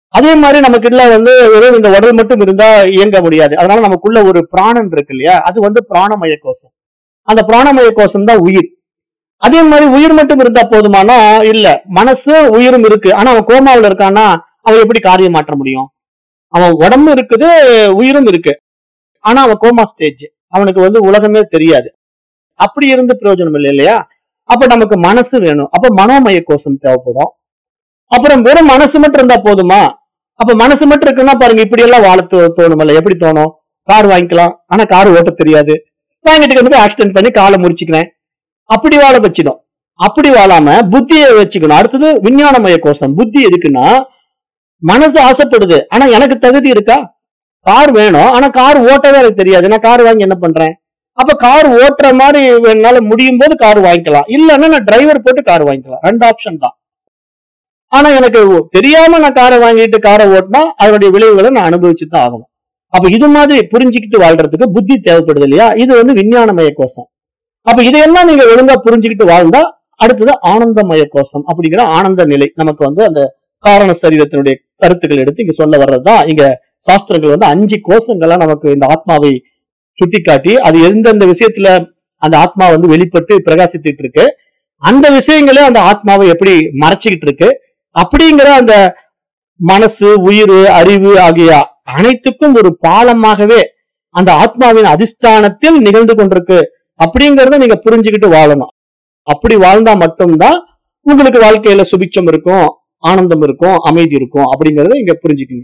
அதே மாதிரி நமக்குள்ள வந்து வெறும் இந்த உடல் மட்டும் இருந்தா இயங்க முடியாது அதனால நமக்குள்ள ஒரு பிராணன் இருக்கு இல்லையா அது வந்து பிராணமய கோஷம் அந்த பிராணமய கோஷம் தான் உயிர் அதே மாதிரி உயிர் மட்டும் இருந்தா போதுமானா இல்ல மனசு உயிரும் இருக்கு ஆனா அவன் கோமாவுல இருக்கான்னா அவன் எப்படி காரியம் மாற்ற முடியும் அவன் உடம்பு இருக்குது உயிரும் இருக்கு ஆனா அவன் கோமா ஸ்டேஜ் அவனுக்கு வந்து உலகமே தெரியாது அப்படி இருந்து பிரயோஜனம் இல்லை இல்லையா அப்ப நமக்கு மனசு வேணும் அப்ப மனோமய கோஷம் தேவைப்படும் அப்புறம் வெறும் மனசு மட்டும் இருந்தா போதுமா அப்ப மனசு மட்டும் இருக்குன்னா பாருங்க இப்படி எல்லாம் வாழ தோ- தோணுமல்ல எப்படி தோணும் கார் வாங்கிக்கலாம் ஆனா கார் ஓட்ட தெரியாது வாங்கிட்டு கொண்டு போய் ஆக்சிடென்ட் பண்ணி காலை முறிச்சுக்கிறேன் அப்படி வாழ வச்சிடும் அப்படி வாழாம புத்தியை வச்சுக்கணும் அடுத்தது விஞ்ஞானமய கோஷம் புத்தி எதுக்குன்னா மனசு ஆசைப்படுது ஆனா எனக்கு தகுதி இருக்கா கார் வேணும் ஆனா கார் ஓட்டவே எனக்கு தெரியாது நான் கார் வாங்கி என்ன பண்றேன் அப்ப கார் ஓட்டுற மாதிரி என்னால முடியும் போது கார் வாங்கிக்கலாம் இல்லைன்னா நான் டிரைவர் போட்டு கார் வாங்கிக்கலாம் ரெண்டு ஆப்ஷன் தான் ஆனா எனக்கு ஒ- தெரியாம நான் காரை வாங்கிட்டு காரை ஓட்டினா அதனுடைய விளைவுகளை நான் அனுபவிச்சு தான் ஆகணும் அப்ப இது மாதிரி புரிஞ்சுக்கிட்டு வாழ்றதுக்கு புத்தி தேவைப்படுது இல்லையா இது வந்து விஞ்ஞானமய கோஷம் அப்ப இதையெல்லாம் நீங்க ஒழுங்கா புரிஞ்சுக்கிட்டு வாழ்ந்தா அடுத்தது ஆனந்தமய கோஷம் அப்படிங்கிற ஆனந்த நிலை நமக்கு வந்து அந்த காரண சரீரத்தினுடைய கருத்துக்கள் எடுத்து இங்க சொல்ல வர்றதுதான் இங்க சாஸ்திரங்கள் வந்து அஞ்சு கோஷங்களா நமக்கு இந்த ஆத்மாவை சுட்டிக்காட்டி அது எந்தெந்த விஷயத்துல அந்த ஆத்மா வந்து வெளிப்பட்டு பிரகாசித்துட்டு இருக்கு அந்த விஷயங்களே அந்த ஆத்மாவை எப்படி மறைச்சுக்கிட்டு இருக்கு அப்படிங்கிற அந்த மனசு உயிர் அறிவு ஆகிய அனைத்துக்கும் ஒரு பாலமாகவே அந்த ஆத்மாவின் அதிஷ்டானத்தில் நிகழ்ந்து கொண்டிருக்கு அப்படிங்கறத நீங்க புரிஞ்சுக்கிட்டு வாழணும் அப்படி வாழ்ந்தா மட்டும்தான் உங்களுக்கு வாழ்க்கையில சுபிட்சம் இருக்கும் ஆனந்தம் இருக்கும் அமைதி இருக்கும் அப்படிங்கறத இங்க புரிஞ்சுக்கணும்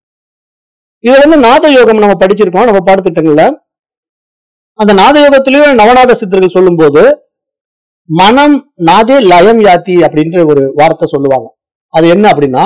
இது வந்து நாத யோகம் நம்ம படிச்சிருக்கோம் நம்ம பாடத்திட்டங்கள்ல அந்த நாத யோகத்திலயும் நவநாத சித்தர்கள் சொல்லும்போது மனம் நாதே லயம் யாத்தி அப்படின்ற ஒரு வார்த்தை சொல்லுவாங்க அது என்ன அப்படின்னா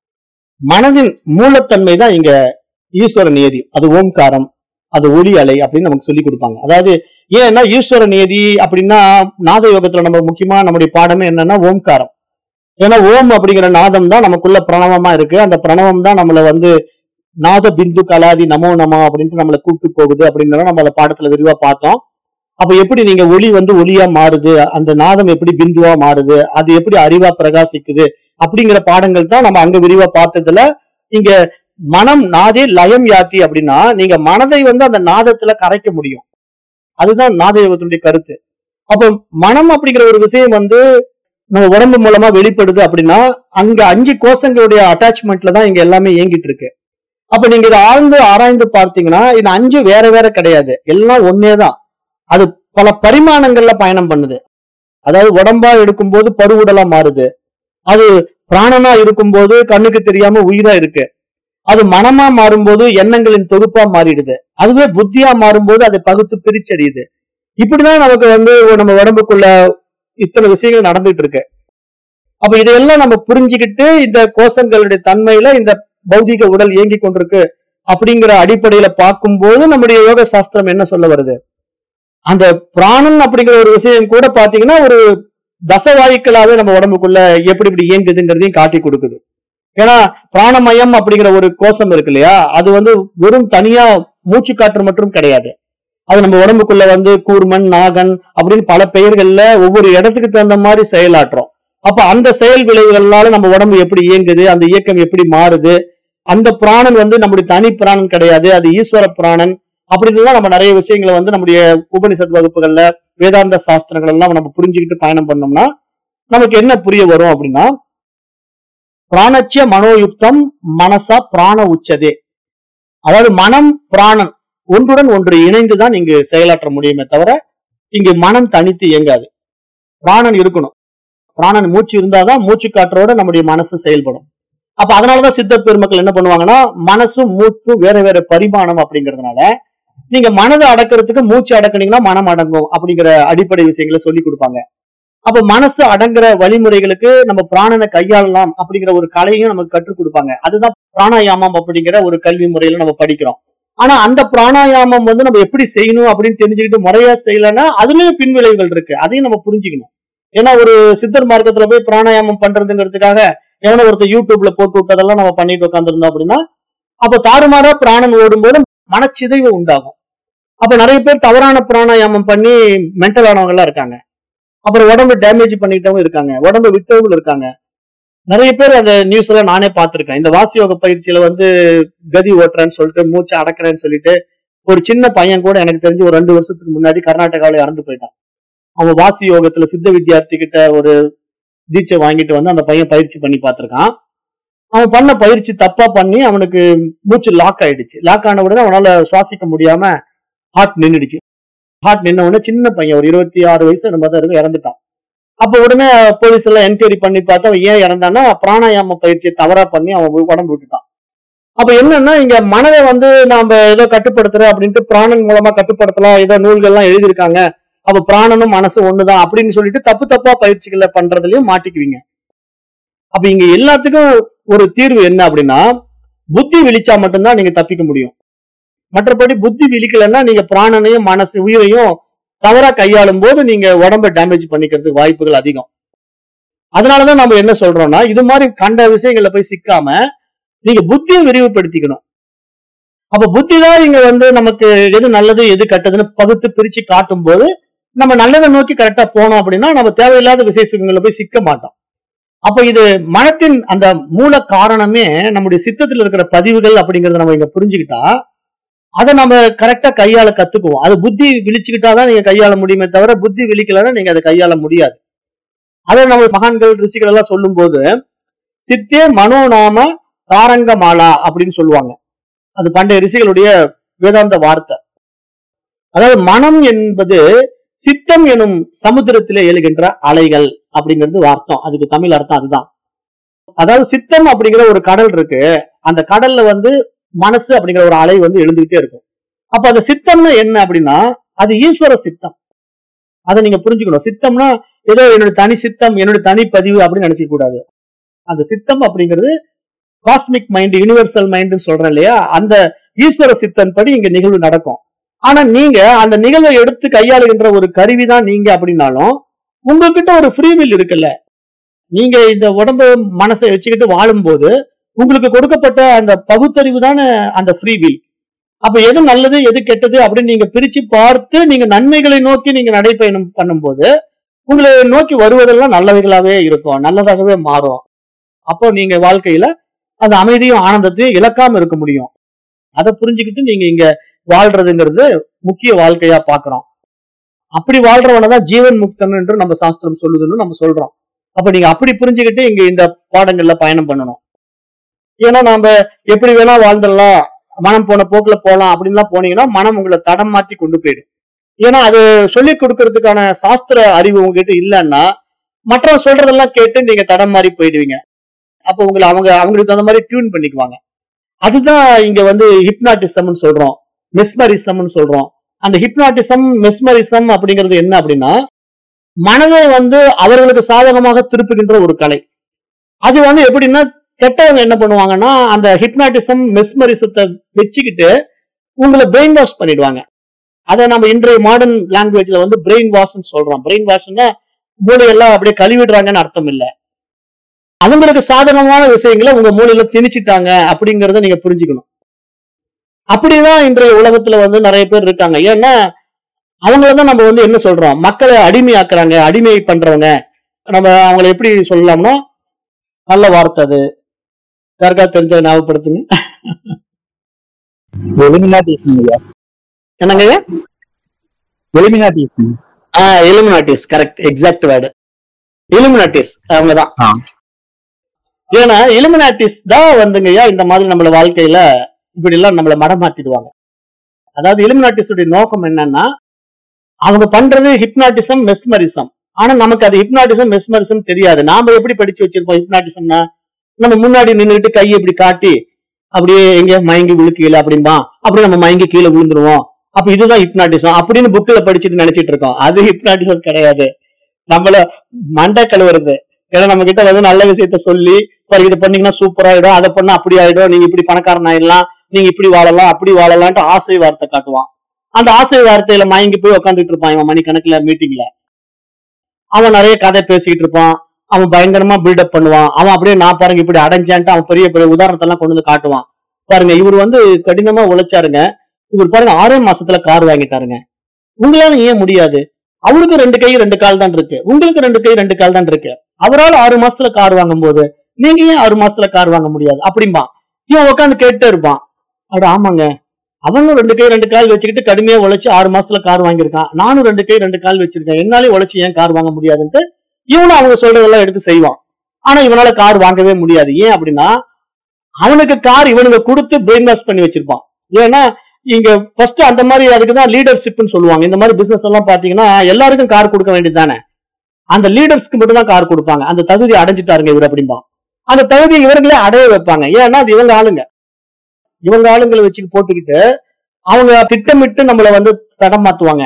மனதின் மூலத்தன்மை தான் இங்க ஈஸ்வர நியதி அது ஓம்காரம் அது ஒளி அலை அப்படின்னு நமக்கு சொல்லி கொடுப்பாங்க அதாவது ஏன்னா ஈஸ்வர நியதி அப்படின்னா நாத யோகத்துல நம்ம முக்கியமா நம்முடைய பாடமே என்னன்னா ஓம்காரம் ஏன்னா ஓம் அப்படிங்கிற நாதம் தான் நமக்குள்ள பிரணவமா இருக்கு அந்த பிரணவம் தான் நம்மள வந்து நாத பிந்து கலாதி நமோ நம அப்படின்ட்டு நம்மளை கூப்பிட்டு போகுது அப்படின்றத நம்ம அந்த பாடத்துல விரிவா பார்த்தோம் அப்ப எப்படி நீங்க ஒளி வந்து ஒளியா மாறுது அந்த நாதம் எப்படி பிந்துவா மாறுது அது எப்படி அறிவா பிரகாசிக்குது அப்படிங்கிற பாடங்கள் தான் நம்ம அங்க விரிவா பார்த்ததுல இங்க மனம் நாதே லயம் யாத்தி அப்படின்னா நீங்க மனதை வந்து அந்த நாதத்துல கரைக்க முடியும் அதுதான் நாதயோகத்தினுடைய கருத்து அப்ப மனம் அப்படிங்கிற ஒரு விஷயம் வந்து நம்ம உடம்பு மூலமா வெளிப்படுது அப்படின்னா அங்க அஞ்சு கோஷங்களுடைய அட்டாச்மெண்ட்ல தான் இங்க எல்லாமே இயங்கிட்டு இருக்கு அப்ப நீங்க இதை ஆழ்ந்து ஆராய்ந்து பார்த்தீங்கன்னா இது அஞ்சு வேற வேற கிடையாது எல்லாம் ஒன்னேதான் அது பல பரிமாணங்கள்ல பயணம் பண்ணுது அதாவது உடம்பா எடுக்கும்போது பருவுடலா மாறுது அது பிராணனா இருக்கும்போது கண்ணுக்கு தெரியாம உயிரா இருக்கு அது மனமா மாறும்போது எண்ணங்களின் தொகுப்பா மாறிடுது அதுவே புத்தியா மாறும்போது அதை பகுத்து பிரிச்சறியுது இப்படிதான் நமக்கு வந்து நம்ம உடம்புக்குள்ள இத்தனை விஷயங்கள் நடந்துட்டு இருக்கு அப்ப இதையெல்லாம் நம்ம புரிஞ்சுக்கிட்டு இந்த கோஷங்களுடைய தன்மையில இந்த பௌதிக உடல் இயங்கி கொண்டிருக்கு அப்படிங்கிற அடிப்படையில பார்க்கும்போது நம்முடைய யோக சாஸ்திரம் என்ன சொல்ல வருது அந்த பிராணன் அப்படிங்கிற ஒரு விஷயம் கூட பாத்தீங்கன்னா ஒரு தசவாயுக்களாவே நம்ம உடம்புக்குள்ள எப்படி இப்படி இயங்குதுங்கிறதையும் காட்டி கொடுக்குது ஏன்னா பிராணமயம் அப்படிங்கிற ஒரு கோஷம் இருக்கு இல்லையா அது வந்து வெறும் தனியா மூச்சு காற்று மட்டும் கிடையாது அது நம்ம உடம்புக்குள்ள வந்து கூர்மன் நாகன் அப்படின்னு பல பெயர்கள்ல ஒவ்வொரு இடத்துக்கு தகுந்த மாதிரி செயலாற்றுறோம் அப்ப அந்த செயல் விளைவுகளால நம்ம உடம்பு எப்படி இயங்குது அந்த இயக்கம் எப்படி மாறுது அந்த பிராணன் வந்து நம்முடைய தனி பிராணன் கிடையாது அது ஈஸ்வர பிராணன் அப்படின்னு நம்ம நிறைய விஷயங்களை வந்து நம்முடைய உபனிஷத் வகுப்புகள்ல வேதாந்த சாஸ்திரங்கள் எல்லாம் நம்ம புரிஞ்சுக்கிட்டு பயணம் பண்ணோம்னா நமக்கு என்ன புரிய வரும் அப்படின்னா பிராணச்சிய மனோயுக்தம் மனசா பிராண உச்சதே அதாவது மனம் பிராணன் ஒன்றுடன் ஒன்று இணைந்துதான் இங்கு செயலாற்ற முடியுமே தவிர இங்கு மனம் தனித்து இயங்காது பிராணன் இருக்கணும் பிராணன் மூச்சு இருந்தாதான் மூச்சு காற்றோட நம்முடைய மனசு செயல்படும் அப்ப அதனாலதான் சித்த பெருமக்கள் என்ன பண்ணுவாங்கன்னா மனசும் மூச்சும் வேற வேற பரிமாணம் அப்படிங்கறதுனால நீங்க மனதை அடக்கிறதுக்கு மூச்சு அடக்குனீங்கன்னா மனம் அடங்கும் அப்படிங்கிற அடிப்படை விஷயங்களை சொல்லி கொடுப்பாங்க அப்ப மனசு அடங்குற வழிமுறைகளுக்கு நம்ம பிராணனை கையாளலாம் அப்படிங்கிற ஒரு கலையும் நமக்கு கற்றுக் கொடுப்பாங்க அதுதான் பிராணாயாமம் அப்படிங்கிற ஒரு கல்வி முறையில நம்ம படிக்கிறோம் ஆனா அந்த பிராணாயாமம் வந்து நம்ம எப்படி செய்யணும் அப்படின்னு தெரிஞ்சுக்கிட்டு முறையா செய்யலைன்னா அதுலயும் பின்விளைவுகள் இருக்கு அதையும் நம்ம புரிஞ்சுக்கணும் ஏன்னா ஒரு சித்தர் மார்க்கத்துல போய் பிராணாயாமம் பண்றதுங்கிறதுக்காக எவனோ ஒருத்தர் யூடியூப்ல போட்டு விட்டதெல்லாம் நம்ம பண்ணிட்டு உட்காந்துருந்தோம் அப்படின்னா அப்ப தாறுமாறா பிராணன் ஓடும்போது மனச்சிதைவு உண்டாகும் அப்ப நிறைய பேர் தவறான பிராணாயாமம் பண்ணி மென்டல் ஆனவங்க எல்லாம் இருக்காங்க அப்புறம் உடம்பு டேமேஜ் பண்ணிட்டவங்க இருக்காங்க உடம்பு விட்டவங்க இருக்காங்க நிறைய பேர் அந்த நியூஸ் எல்லாம் நானே பார்த்திருக்கேன் இந்த வாசி யோக பயிற்சியில வந்து கதி ஓட்டுறேன்னு சொல்லிட்டு மூச்சு அடக்குறேன்னு சொல்லிட்டு ஒரு சின்ன பையன் கூட எனக்கு தெரிஞ்சு ஒரு ரெண்டு வருஷத்துக்கு முன்னாடி கர்நாடகாவில இறந்து போயிட்டான் அவன் வாசி யோகத்துல சித்த வித்யார்த்தி கிட்ட ஒரு தீட்சை வாங்கிட்டு வந்து அந்த பையன் பயிற்சி பண்ணி பார்த்திருக்கான் அவன் பண்ண பயிற்சி தப்பா பண்ணி அவனுக்கு மூச்சு லாக் ஆயிடுச்சு லாக் ஆன உடனே அவனால சுவாசிக்க முடியாம ஹார்ட் நின்னுடுச்சு ஹார்ட் நின்ன உடனே சின்ன பையன் ஒரு இருபத்தி ஆறு வயசு நம்ம தான் இருக்கு இறந்துட்டான் அப்ப உடனே போலீஸ் எல்லாம் என்கொயரி பண்ணி பார்த்தா அவன் ஏன் இறந்தான்னா பிராணாயாம பயிற்சியை தவறா பண்ணி அவன் உடம்பு விட்டுட்டான் அப்ப என்னன்னா இங்க மனதை வந்து நாம ஏதோ கட்டுப்படுத்துற அப்படின்ட்டு பிராணன் மூலமா கட்டுப்படுத்தலாம் ஏதோ நூல்கள்லாம் எழுதியிருக்காங்க அப்ப பிராணனும் மனசும் ஒண்ணுதான் அப்படின்னு சொல்லிட்டு தப்பு தப்பா பயிற்சிகளை பண்றதுலயும் மாட்டிக்குவீங்க அப்ப இங்க எல்லாத்துக்கும் ஒரு தீர்வு என்ன அப்படின்னா புத்தி விழிச்சா மட்டும்தான் நீங்க தப்பிக்க முடியும் மற்றபடி புத்தி விழிக்கலன்னா நீங்க பிராணனையும் மனசு உயிரையும் தவறா கையாளும் போது நீங்க உடம்ப டேமேஜ் பண்ணிக்கிறதுக்கு வாய்ப்புகள் அதிகம் அதனாலதான் நம்ம என்ன சொல்றோம்னா இது மாதிரி கண்ட விஷயங்கள்ல போய் சிக்காம நீங்க புத்தியை விரிவுபடுத்திக்கணும் அப்ப புத்தி தான் இங்க வந்து நமக்கு எது நல்லது எது கெட்டதுன்னு பகுத்து பிரிச்சு காட்டும் போது நம்ம நல்லதை நோக்கி கரெக்டா போனோம் அப்படின்னா நம்ம தேவையில்லாத விசேஷங்கள்ல போய் சிக்க மாட்டோம் அப்ப இது மனத்தின் அந்த மூல காரணமே நம்முடைய சித்தத்தில் இருக்கிற பதிவுகள் அப்படிங்கறத நம்ம இங்க புரிஞ்சுக்கிட்டா அதை நம்ம கரெக்டா கையாள கத்துக்குவோம் அது புத்தி விழிச்சுக்கிட்டாதான் நீங்க கையாள முடியுமே தவிர புத்தி விழிக்கலன்னா நீங்க அதை கையாள முடியாது அதை நம்ம மகான்கள் ரிஷிகள் எல்லாம் சொல்லும் போது சித்தே மனோநாம தாரங்க மாலா அப்படின்னு சொல்லுவாங்க அது பண்டைய ரிஷிகளுடைய வேதாந்த வார்த்தை அதாவது மனம் என்பது சித்தம் எனும் சமுத்திரத்திலே எழுகின்ற அலைகள் அப்படிங்கிறது அர்த்தம் அதுக்கு தமிழ் அர்த்தம் அதுதான் அதாவது சித்தம் அப்படிங்கிற ஒரு கடல் இருக்கு அந்த கடல்ல வந்து மனசு அப்படிங்கிற ஒரு அலை வந்து எழுந்துகிட்டே இருக்கும் அப்ப அந்த சித்தம்னா என்ன அப்படின்னா அது ஈஸ்வர சித்தம் அதை நீங்க புரிஞ்சுக்கணும் சித்தம்னா ஏதோ என்னோட தனி சித்தம் என்னோட தனி பதிவு அப்படின்னு நினைச்சுக்க கூடாது அந்த சித்தம் அப்படிங்கிறது காஸ்மிக் மைண்ட் யூனிவர்சல் மைண்ட்னு சொல்றேன் இல்லையா அந்த ஈஸ்வர சித்தன் படி இங்க நிகழ்வு நடக்கும் ஆனா நீங்க அந்த நிகழ்வை எடுத்து கையாளுகின்ற ஒரு கருவிதான் நீங்க அப்படின்னாலும் உங்ககிட்ட ஒரு ஃப்ரீவில் இருக்குல்ல நீங்க இந்த உடம்பு மனசை வச்சுக்கிட்டு வாழும்போது உங்களுக்கு கொடுக்கப்பட்ட அந்த பகுத்தறிவு தானே அந்த ஃப்ரீவில் அப்ப எது நல்லது எது கெட்டது அப்படின்னு நீங்க பிரிச்சு பார்த்து நீங்க நன்மைகளை நோக்கி நீங்க நடைப்பயணம் பண்ணும்போது உங்களை நோக்கி வருவதெல்லாம் நல்லவைகளாவே இருக்கும் நல்லதாகவே மாறும் அப்போ நீங்க வாழ்க்கையில அந்த அமைதியும் ஆனந்தத்தையும் இழக்காம இருக்க முடியும் அதை புரிஞ்சுக்கிட்டு நீங்க இங்க வாழ்றதுங்கிறது முக்கிய வாழ்க்கையா பாக்குறோம் அப்படி வாழ்றவனை தான் ஜீவன் முக்தன் என்று நம்ம சாஸ்திரம் சொல்லுதுன்னு நம்ம சொல்றோம் அப்ப நீங்க அப்படி புரிஞ்சுக்கிட்டு இங்க இந்த பாடங்கள்ல பயணம் பண்ணணும் ஏன்னா நாம எப்படி வேணா வாழ்ந்துடலாம் மனம் போன போக்குல போலாம் அப்படின்லாம் போனீங்கன்னா மனம் உங்களை தடம் மாற்றி கொண்டு போயிடும் ஏன்னா அது சொல்லி கொடுக்கறதுக்கான சாஸ்திர அறிவு உங்ககிட்ட இல்லைன்னா மற்றவங்க சொல்றதெல்லாம் கேட்டு நீங்க தடம் மாறி போயிடுவீங்க அப்போ உங்களை அவங்க அவங்களுக்கு தகுந்த மாதிரி டியூன் பண்ணிக்குவாங்க அதுதான் இங்க வந்து ஹிப்னாட்டிசம்னு சொல்றோம் மெஸ்மரிசம்னு சொல்றோம் அந்த ஹிப்னாட்டிசம் மெஸ்மரிசம் அப்படிங்கிறது என்ன அப்படின்னா மனதை வந்து அவர்களுக்கு சாதகமாக திருப்புகின்ற ஒரு கலை அது வந்து எப்படின்னா கெட்டவங்க என்ன பண்ணுவாங்கன்னா அந்த ஹிப்னாட்டிசம் மெஸ்மரிசத்தை வச்சுக்கிட்டு உங்களை பிரெயின் வாஷ் பண்ணிடுவாங்க அதை நம்ம இன்றைய மாடர்ன் லாங்குவேஜ்ல வந்து பிரெயின் வாஷ்னு சொல்றோம் பிரெயின் வாஷ்னா மூளையெல்லாம் அப்படியே கழுவிடுறாங்கன்னு அர்த்தம் இல்ல அவங்களுக்கு சாதகமான விஷயங்களை உங்க மூளையில திணிச்சிட்டாங்க அப்படிங்கறத நீங்க புரிஞ்சுக்கணும் அப்படிதான் இன்றைய உலகத்துல வந்து நிறைய பேர் இருக்காங்க ஏன்னா அவங்கள தான் நம்ம வந்து என்ன சொல்றோம் மக்களை அடிமையாக்குறாங்க அடிமை பண்றவங்க நம்ம அவங்களை எப்படி சொல்லலாம்னா நல்ல வார்த்தை அது யாருக்கா தெரிஞ்ச ஞாபகப்படுத்துங்க எலிமினாட்டிசம் ஐயா என்னங்க Illuminatism ah Illuminatis correct exact word Illuminatis அவங்கதான் ஆ. ஏன்னா எலிமினாட்டிஸ் தான் வந்துங்கய்யா இந்த மாதிரி நம்மள வாழ்க்கையில இப்படி எல்லாம் நம்மள மடமாத்திடுவாங்க அதாவது எலிமினாட்டிஸ் உடைய நோக்கம் என்னன்னா அவங்க பண்றது ஹிப்னாட்டிசம் மெஸ்மரிசம் ஆனா நமக்கு அது ஹிப்னாட்டிசம் மெஸ்மரிசம் தெரியாது நாம எப்படி படிச்சு வச்சிருப்போம் ஹிப்னாட்டிசம்னா நம்ம முன்னாடி நின்னுட்டு கையை இப்படி காட்டி அப்படியே எங்க மயங்கி விழு கீழே அப்படிம்பா அப்படி நம்ம மயங்கி கீழே விழுந்துருவோம் அப்ப இதுதான் ஹிப்னாட்டிசம் அப்படின்னு புக்ல படிச்சுட்டு நினைச்சிட்டு இருக்கோம் அது ஹிப்னாட்டிசம் கிடையாது நம்மள மண்டை கழுவுறது ஏன்னா நம்ம கிட்ட வந்து நல்ல விஷயத்த சொல்லி பாரு இதை பண்ணீங்கன்னா சூப்பர் ஆயிடும் அதை பண்ணா அப்படி ஆயிடும் நீங்க இப்படி பணக்காரன் ஆயிடலாம் நீங்க இப்படி வாழலாம் அப்படி வாழலாம்ட்டு ஆசை வார்த்தை காட்டுவான் அந்த ஆசை வார்த்தையில மயங்கி போய் உட்காந்துட்டு இருப்பான் இவன் மணிக்கணக்குல மீட்டிங்ல அவன் நிறைய கதை பேசிக்கிட்டு இருப்பான் அவன் பயங்கரமா பில்டப் பண்ணுவான் அவன் அப்படியே நான் பாருங்க இப்படி அடைஞ்சான்ட்டு அவன் பெரிய பெரிய உதாரணத்தெல்லாம் கொண்டு வந்து காட்டுவான் பாருங்க இவர் வந்து கடினமா உழைச்சாருங்க இவர் பாருங்க ஆறே மாசத்துல கார் வாங்கிட்டாருங்க உங்களால ஏன் முடியாது அவருக்கு ரெண்டு கை ரெண்டு கால் தான் இருக்கு உங்களுக்கு ரெண்டு கை ரெண்டு கால் தான் இருக்கு அவரால் ஆறு மாசத்துல கார் வாங்கும் போது நீங்க ஏன் ஆறு மாசத்துல கார் வாங்க முடியாது அப்படிம்பா இவன் உட்காந்து கேட்டே இருப்பான் அட ஆமாங்க அவனும் ரெண்டு கை ரெண்டு கால் வச்சுக்கிட்டு கடுமையா உழைச்சு ஆறு மாசத்துல கார் வாங்கியிருக்கான் நானும் ரெண்டு கை ரெண்டு கால் வச்சிருக்கேன் என்னாலே உழைச்சு ஏன் கார் வாங்க முடியாதுன்ட்டு இவனும் அவங்க சொல்றதெல்லாம் எடுத்து செய்வான் ஆனா இவனால கார் வாங்கவே முடியாது ஏன் அப்படின்னா அவனுக்கு கார் இவனுங்க கொடுத்து பிரெயின் வாஷ் பண்ணி வச்சிருப்பான் ஏன்னா இங்க ஃபர்ஸ்ட் அந்த மாதிரி அதுக்கு தான் லீடர்ஷிப்னு சொல்லுவாங்க இந்த மாதிரி பிசினஸ் எல்லாம் பாத்தீங்கன்னா எல்லாருக்கும் கார் கொடுக்க வேண்டியது தானே அந்த லீடர்ஸ்க்கு மட்டும் தான் கார் கொடுப்பாங்க அந்த தகுதி அடைஞ்சிட்டாருங்க இவர் அப்படிம்பா அந்த தகுதியை இவர்களே அடைய வைப்பாங்க ஏன்னா அது இவங்க ஆளுங்க இவங்க ஆளுங்களை வச்சு போட்டுக்கிட்டு அவங்க திட்டமிட்டு நம்மள வந்து தடம் மாத்துவாங்க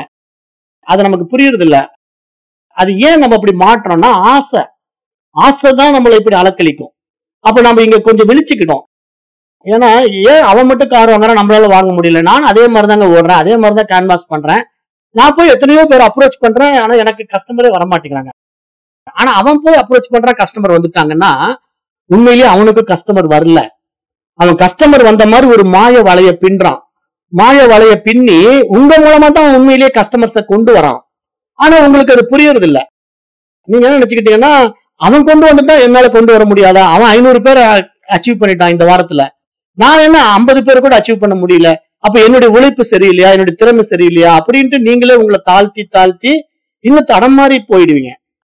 அது நமக்கு புரியுறது இல்ல அது ஏன் நம்ம அப்படி மாற்றோம்னா ஆசை ஆசை தான் நம்மளை இப்படி அலக்களிக்கும் அப்ப நம்ம இங்க கொஞ்சம் விழிச்சுக்கிட்டோம் ஏன்னா ஏன் அவன் மட்டும் கார் வாங்குறான் நம்மளால வாங்க முடியல நான் அதே மாதிரி தாங்க ஓடுறேன் அதே மாதிரி தான் கேன்வாஸ் பண்றேன் நான் போய் எத்தனையோ பேர் அப்ரோச் பண்றேன் ஆனா எனக்கு கஸ்டமரே வர மாட்டேங்கிறாங்க ஆனா அவன் போய் அப்ரோச் பண்றான் கஸ்டமர் வந்துட்டாங்கன்னா உண்மையிலேயே அவனுக்கு கஸ்டமர் வரல அவன் கஸ்டமர் வந்த மாதிரி ஒரு மாய வலைய பின்றான் மாய வலைய பின்னி உங்க மூலமா தான் அவன் உண்மையிலேயே கஸ்டமர்ஸை கொண்டு வரான் ஆனா உங்களுக்கு அது புரியறது இல்ல நீங்க என்ன நினைச்சுக்கிட்டீங்கன்னா அவன் கொண்டு வந்துட்டா என்னால கொண்டு வர முடியாதா அவன் ஐநூறு பேரை அச்சீவ் பண்ணிட்டான் இந்த வாரத்துல நான் என்ன ஐம்பது பேர் கூட அச்சீவ் பண்ண முடியல அப்ப என்னுடைய உழைப்பு சரியில்லையா என்னுடைய திறமை சரியில்லையா அப்படின்ட்டு நீங்களே உங்களை தாழ்த்தி தாழ்த்தி இன்னும் தடம் மாறி போயிடுவீங்க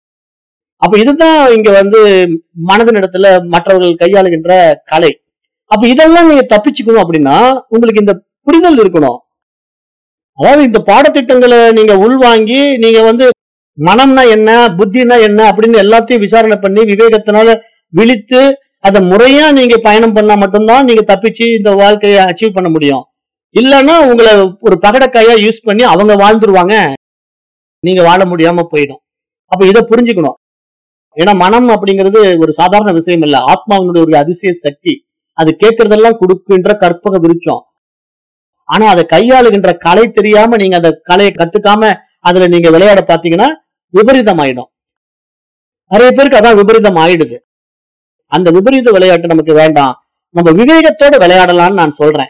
அப்ப இதுதான் இங்க வந்து மனதின் இடத்துல மற்றவர்கள் கையாளுகின்ற கலை அப்ப இதெல்லாம் நீங்க தப்பிச்சுக்கணும் அப்படின்னா உங்களுக்கு இந்த புரிதல் இருக்கணும் அதாவது இந்த பாடத்திட்டங்களை நீங்க உள்வாங்கி நீங்க வந்து மனம்னா என்ன புத்தினா என்ன அப்படின்னு எல்லாத்தையும் விசாரணை பண்ணி விவேகத்தினால விழித்து அதை முறையா நீங்க பயணம் பண்ணா மட்டும்தான் நீங்க தப்பிச்சு இந்த வாழ்க்கையை அச்சீவ் பண்ண முடியும் இல்லைன்னா உங்களை ஒரு பகடக்காயா யூஸ் பண்ணி அவங்க வாழ்ந்துருவாங்க நீங்க வாழ முடியாம போயிடும் அப்ப இதை புரிஞ்சுக்கணும் ஏன்னா மனம் அப்படிங்கிறது ஒரு சாதாரண விஷயம் இல்ல ஆத்மாவினுடைய ஒரு அதிசய சக்தி அது கேட்கறதெல்லாம் கொடுக்கின்ற கற்பக விருட்சம் ஆனா அதை கையாளுகின்ற கலை தெரியாம நீங்க அந்த கலையை கத்துக்காம அதுல நீங்க விளையாட பாத்தீங்கன்னா விபரீதம் ஆயிடும் நிறைய பேருக்கு அதான் விபரீதம் ஆயிடுது அந்த விபரீத விளையாட்டு நமக்கு வேண்டாம் நம்ம விவேகத்தோட விளையாடலாம்னு நான் சொல்றேன்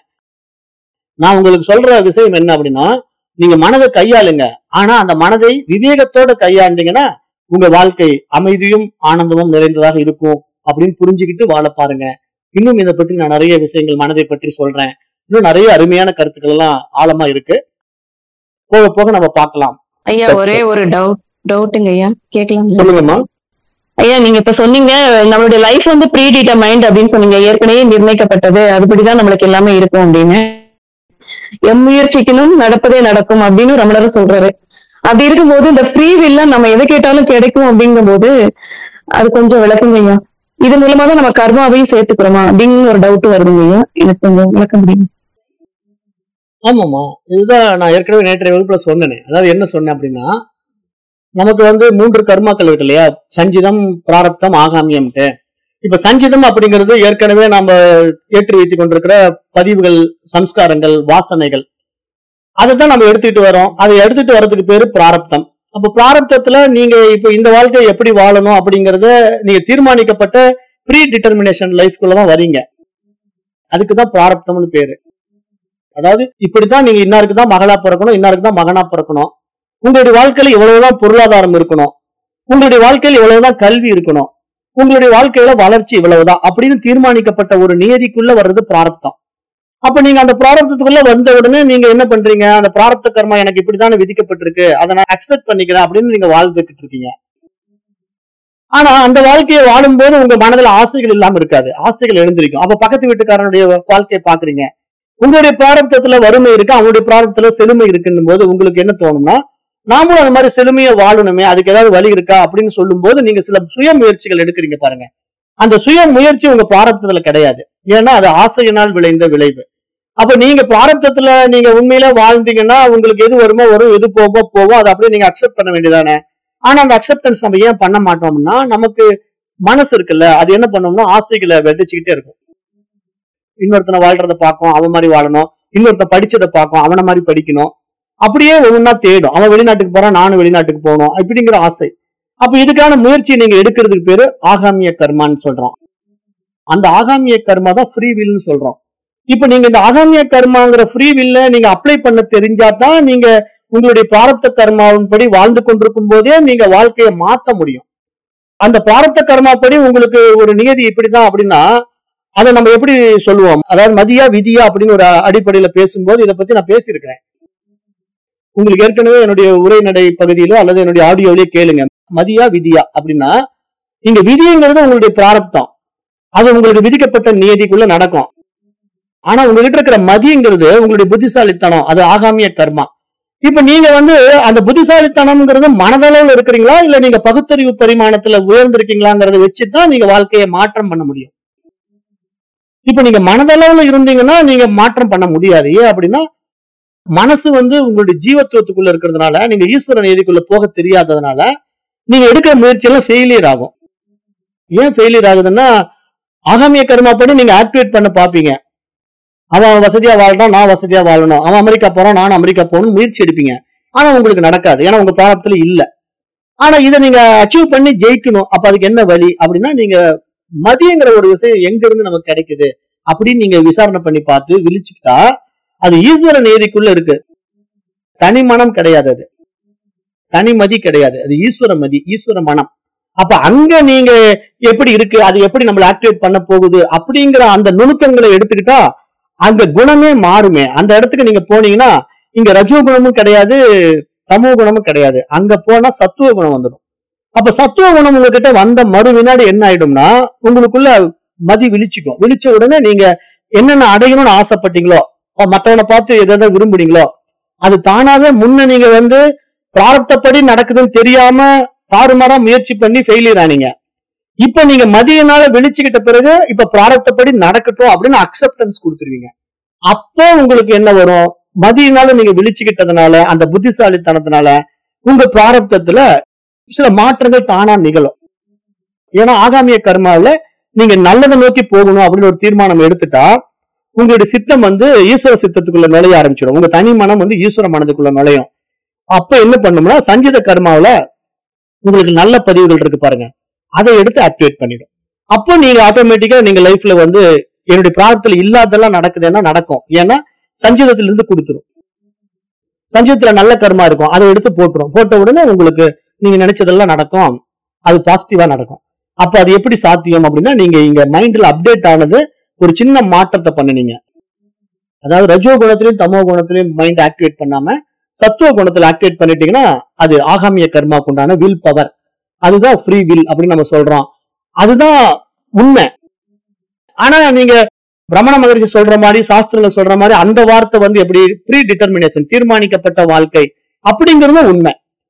நான் உங்களுக்கு சொல்ற விஷயம் என்ன அப்படின்னா நீங்க மனதை கையாளுங்க ஆனா அந்த மனதை விவேகத்தோட கையாண்டீங்கன்னா உங்க வாழ்க்கை அமைதியும் ஆனந்தமும் நிறைந்ததாக இருக்கும் அப்படின்னு புரிஞ்சுக்கிட்டு வாழ பாருங்க இன்னும் இதை பற்றி நான் நிறைய விஷயங்கள் மனதை பற்றி சொல்றேன் இன்னும் நிறைய அருமையான கருத்துக்கள் எல்லாம் ஆழமா இருக்கு போக போக நம்ம பார்க்கலாம் ஐயா சரி, ஒரே சரி. ஒரு டவுட் டவுட்டுங்க ஐயா கேட்கலாம் சொல்லுங்கம்மா ஐயா நீங்க இப்ப சொன்னீங்க நம்மளுடைய லைஃப் வந்து ப்ரீ டிட்டர்மைண்ட் அப்படின்னு சொன்னீங்க ஏற்கனவே நிர்ணயிக்கப்பட்டது அதுபடிதான் நம்மளுக்கு எல்லாமே இருக்கும் அப்படின்னு எம்முயற்சிக்கணும் நடப்பதே நடக்கும் அப்படின்னு ரமணரும் சொல்றாரு அப்படி இருக்கும்போது இந்த ஃப்ரீ வில்ல நம்ம எதை கேட்டாலும் கிடைக்கும் அப்படிங்கும்போது அது கொஞ்சம் விளக்குங்க ஐயா இது மூலமா தான் நம்ம கர்மாவையும் சேர்த்துக்கிறோமா அப்படின்னு ஒரு டவுட் வருதுங்க ஐயா எனக்கு கொஞ்சம் விளக்க முடியும் ஆமாம்மா இதுதான் நான் ஏற்கனவே நேற்றைய வகுப்புல சொன்னேனே அதாவது என்ன சொன்னேன் அப்படின்னா நமக்கு வந்து மூன்று கர்மாக்கள் இருக்கு இல்லையா சஞ்சிதம் பிராரப்தம் ஆகாமியம்ட்டு இப்ப சஞ்சிதம் அப்படிங்கிறது ஏற்கனவே நம்ம ஏற்றி வைத்துக் கொண்டிருக்கிற பதிவுகள் சம்ஸ்காரங்கள் வாசனைகள் அதை தான் நம்ம எடுத்துக்கிட்டு வரோம் அதை எடுத்துட்டு வர்றதுக்கு பேரு பிராரப்தம் அப்ப பிராரப்தத்துல நீங்க இப்ப இந்த வாழ்க்கையை எப்படி வாழணும் அப்படிங்கறத நீங்க தீர்மானிக்கப்பட்ட ப்ரீ டிட்டர்மினேஷன் லைஃப்குள்ள தான் வரீங்க அதுக்கு தான் பிராரப்தம்னு பேரு அதாவது இப்படித்தான் நீங்க இன்னாருக்கு தான் மகளா பிறக்கணும் இன்னாருக்கு தான் மகனா பிறக்கணும் உங்களுடைய வாழ்க்கையில இவ்வளவுதான் பொருளாதாரம் இருக்கணும் உங்களுடைய வாழ்க்கையில இவ்வளவுதான் கல்வி இருக்கணும் உங்களுடைய வாழ்க்கையில வளர்ச்சி இவ்வளவுதான் அப்படின்னு தீர்மானிக்கப்பட்ட ஒரு நியதிக்குள்ள வர்றது பிராரப்தம் அப்ப நீங்க அந்த பிராரப்தத்துக்குள்ள வந்த உடனே நீங்க என்ன பண்றீங்க அந்த பிராரப்த கர்மா எனக்கு இப்படித்தானே விதிக்கப்பட்டிருக்கு அதை நான் அக்செப்ட் பண்ணிக்கிறேன் அப்படின்னு நீங்க வாழ்ந்துகிட்டு இருக்கீங்க ஆனா அந்த வாழ்க்கையை வாழும்போது உங்க மனதுல ஆசைகள் இல்லாம இருக்காது ஆசைகள் எழுந்திருக்கும் அப்ப பக்கத்து வீட்டுக்காரனுடைய வாழ்க்கையை பாக்குறீங்க உங்களுடைய பிராரப்தத்துல வறுமை இருக்கு அவங்களுடைய பிராரப்தத்துல செழுமை இருக்குன்னும் போது உங்களுக்கு என்ன தோணும்னா நாமளும் அந்த மாதிரி செழுமையை வாழணுமே அதுக்கு ஏதாவது வழி இருக்கா அப்படின்னு சொல்லும்போது நீங்க சில சுய முயற்சிகள் எடுக்கிறீங்க பாருங்க அந்த சுய முயற்சி உங்க பிராரப்தத்துல கிடையாது ஏன்னா அது ஆசையினால் விளைந்த விளைவு அப்ப நீங்க பிராரப்தத்துல நீங்க உண்மையில வாழ்ந்தீங்கன்னா உங்களுக்கு எது வருமோ வரும் எது போகோ போகும் அதை அப்படியே நீங்க அக்செப்ட் பண்ண வேண்டியதானே ஆனா அந்த அக்செப்டன்ஸ் நம்ம ஏன் பண்ண மாட்டோம்னா நமக்கு மனசு இருக்குல்ல அது என்ன பண்ணும்னா ஆசைகளை விதைச்சுக்கிட்டே இருக்கும் இன்னொருத்தனை வாழ்றத பார்க்கும் அவன் மாதிரி வாழணும் இன்னொருத்தன் படிச்சதை பார்க்கும் அவன மாதிரி படிக்கணும் அப்படியே ஒவ்வொன்றா தேடும் அவன் வெளிநாட்டுக்கு போறான் நானும் வெளிநாட்டுக்கு போகணும் இப்படிங்கிற ஆசை அப்ப இதுக்கான முயற்சி நீங்க எடுக்கிறதுக்கு பேரு ஆகாமிய கர்மான்னு சொல்றோம் அந்த ஆகாமிய கர்மா தான் ஃப்ரீ வில்னு சொல்றோம் இப்ப நீங்க இந்த ஆகாமிய கர்மாங்கிற ஃப்ரீ வில்ல நீங்க அப்ளை பண்ண தெரிஞ்சா தான் நீங்க உங்களுடைய பிராரப்த கர்மாவின் படி வாழ்ந்து கொண்டிருக்கும் போதே நீங்க வாழ்க்கையை மாத்த முடியும் அந்த பிராரப்த கர்மாப்படி உங்களுக்கு ஒரு நியதி இப்படிதான் அப்படின்னா அதை நம்ம எப்படி சொல்லுவோம் அதாவது மதியா விதியா அப்படின்னு ஒரு அடிப்படையில பேசும்போது இதை பத்தி நான் பேசியிருக்கிறேன் உங்களுக்கு ஏற்கனவே என்னுடைய உரைநடை பகுதியிலோ அல்லது என்னுடைய ஆடியோலயோ கேளுங்க மதியா விதியா அப்படின்னா இங்க விதிங்கிறது உங்களுடைய பிராரப்தம் அது உங்களுக்கு விதிக்கப்பட்ட நியதிக்குள்ள நடக்கும் ஆனா உங்ககிட்ட இருக்கிற மதிங்கிறது உங்களுடைய புத்திசாலித்தனம் அது ஆகாமிய கர்மா இப்ப நீங்க வந்து அந்த புத்திசாலித்தனம்ங்கிறது மனதளவுல இருக்கிறீங்களா இல்ல நீங்க பகுத்தறிவு பரிமாணத்துல உயர்ந்திருக்கீங்களாங்கிறத வச்சுதான் நீங்க வாழ்க்கையை மாற்றம் பண்ண முடியும் இப்ப நீங்க மனதளவுல இருந்தீங்கன்னா நீங்க மாற்றம் பண்ண முடியாது ஏன் அப்படின்னா மனசு வந்து உங்களுடைய ஜீவத்துவத்துக்குள்ள இருக்கிறதுனால நீங்க ஈஸ்வர நீதிக்குள்ள போக தெரியாததுனால நீங்க எடுக்கிற முயற்சி எல்லாம் ஃபெயிலியர் ஆகும் ஏன் ஃபெயிலியர் ஆகுதுன்னா ஆகாமிய கர்மாப்படி நீங்க ஆக்டிவேட் பண்ண பாப்பீங்க அவன் வசதியா வாழ்றான் நான் வசதியா வாழணும் அவன் அமெரிக்கா போறான் நான் அமெரிக்கா போகணும் முயற்சி எடுப்பீங்க ஆனா உங்களுக்கு நடக்காது ஏன்னா உங்க பிராரப்தத்துல இல்ல ஆனா இதை நீங்க அச்சீவ் பண்ணி ஜெயிக்கணும் அப்ப அதுக்கு என்ன வழி அப்படின்னா நீங்க மதியங்கிற ஒரு விஷயம் எங்க இருந்து நமக்கு கிடைக்குது அப்படின்னு நீங்க விசாரணை பண்ணி பார்த்து விழிச்சுக்கிட்டா அது ஈஸ்வர நேதிக்குள்ள இருக்கு தனி மனம் கிடையாது அது தனி மதி கிடையாது அது ஈஸ்வர மதி ஈஸ்வர மனம் அப்ப அங்க நீங்க எப்படி இருக்கு அது எப்படி நம்மள ஆக்டிவேட் பண்ண போகுது அப்படிங்கிற அந்த நுணுக்கங்களை எடுத்துக்கிட்டா அந்த குணமே மாறுமே அந்த இடத்துக்கு நீங்க போனீங்கன்னா இங்க ரஜோ குணமும் கிடையாது தமோ குணமும் கிடையாது அங்க போனா சத்துவ குணம் வந்துடும் அப்ப சத்துவ குணம் உங்ககிட்ட வந்த மறு வினாடி என்ன ஆயிடும்னா உங்களுக்குள்ள மதி விழிச்சுக்கும் விழிச்ச உடனே நீங்க என்னென்ன அடையணும்னு ஆசைப்பட்டீங்களோ அப்ப மத்தவனை பார்த்து எதை எதை விரும்புறீங்களோ அது தானாவே முன்ன நீங்க வந்து பிராரப்தப்படி நடக்குதுன்னு தெரியாம தாறுமாறா முயற்சி பண்ணி ஃபெயிலியர் ஆனீங்க இப்ப நீங்க மதியனால விழிச்சுக்கிட்ட பிறகு இப்ப பிராரப்தப்படி நடக்கட்டும் அப்படின்னு அக்செப்டன்ஸ் கொடுத்துருவீங்க அப்போ உங்களுக்கு என்ன வரும் மதியனால நீங்க விழிச்சுக்கிட்டதுனால அந்த புத்திசாலித்தனத்தினால உங்க பிராரப்தத்துல சில மாற்றங்கள் தானா நிகழும் ஏன்னா ஆகாமிய கர்மாவில நீங்க நல்லதை நோக்கி போகணும் அப்படின்னு ஒரு தீர்மானம் எடுத்துட்டா உங்களுடைய சித்தம் வந்து ஈஸ்வர சித்தத்துக்குள்ள நுழைய ஆரம்பிச்சிடும் உங்க தனி மனம் வந்து ஈஸ்வர மனதுக்குள்ள நுழையும் அப்ப என்ன பண்ணும்னா சஞ்சித கர்மாவில உங்களுக்கு நல்ல பதிவுகள் இருக்கு பாருங்க அதை எடுத்து ஆக்டிவேட் பண்ணிடும் அப்போ நீங்க ஆட்டோமேட்டிக்கா நீங்க லைஃப்ல வந்து என்னுடைய பிரார்த்தத்தில் இல்லாதெல்லாம் நடக்குதுன்னா நடக்கும் ஏன்னா சஞ்சிதத்துல இருந்து கொடுத்துரும் சஞ்சிதத்துல நல்ல கர்மா இருக்கும் அதை எடுத்து போட்டுரும் போட்ட உடனே உங்களுக்கு நீங்க நினைச்சதெல்லாம் நடக்கும் அது பாசிட்டிவா நடக்கும் அப்ப அது எப்படி சாத்தியம் அப்படின்னா நீங்க இங்க மைண்ட்ல அப்டேட் ஆனது ஒரு சின்ன மாற்றத்தை பண்ணுனீங்க அதாவது ரஜோ குணத்திலையும் தமோ குணத்திலையும் மைண்ட் ஆக்டிவேட் பண்ணாம சத்துவ குணத்துல ஆக்டிவேட் பண்ணிட்டீங்கன்னா அது ஆகாமிய கர்மாக்கு உண்டான வில் பவர் அதுதான் ஃப்ரீ வில் அப்படின்னு நம்ம சொல்றோம் அதுதான் உண்மை ஆனா நீங்க பிரமண மகரிஷி சொல்ற மாதிரி சாஸ்திரங்கள் சொல்ற மாதிரி அந்த வார்த்தை வந்து எப்படி ப்ரீ டிட்டர்மினேஷன் தீர்மானிக்கப்பட்ட வாழ்க்கை அப்படிங்கிறது உண்மை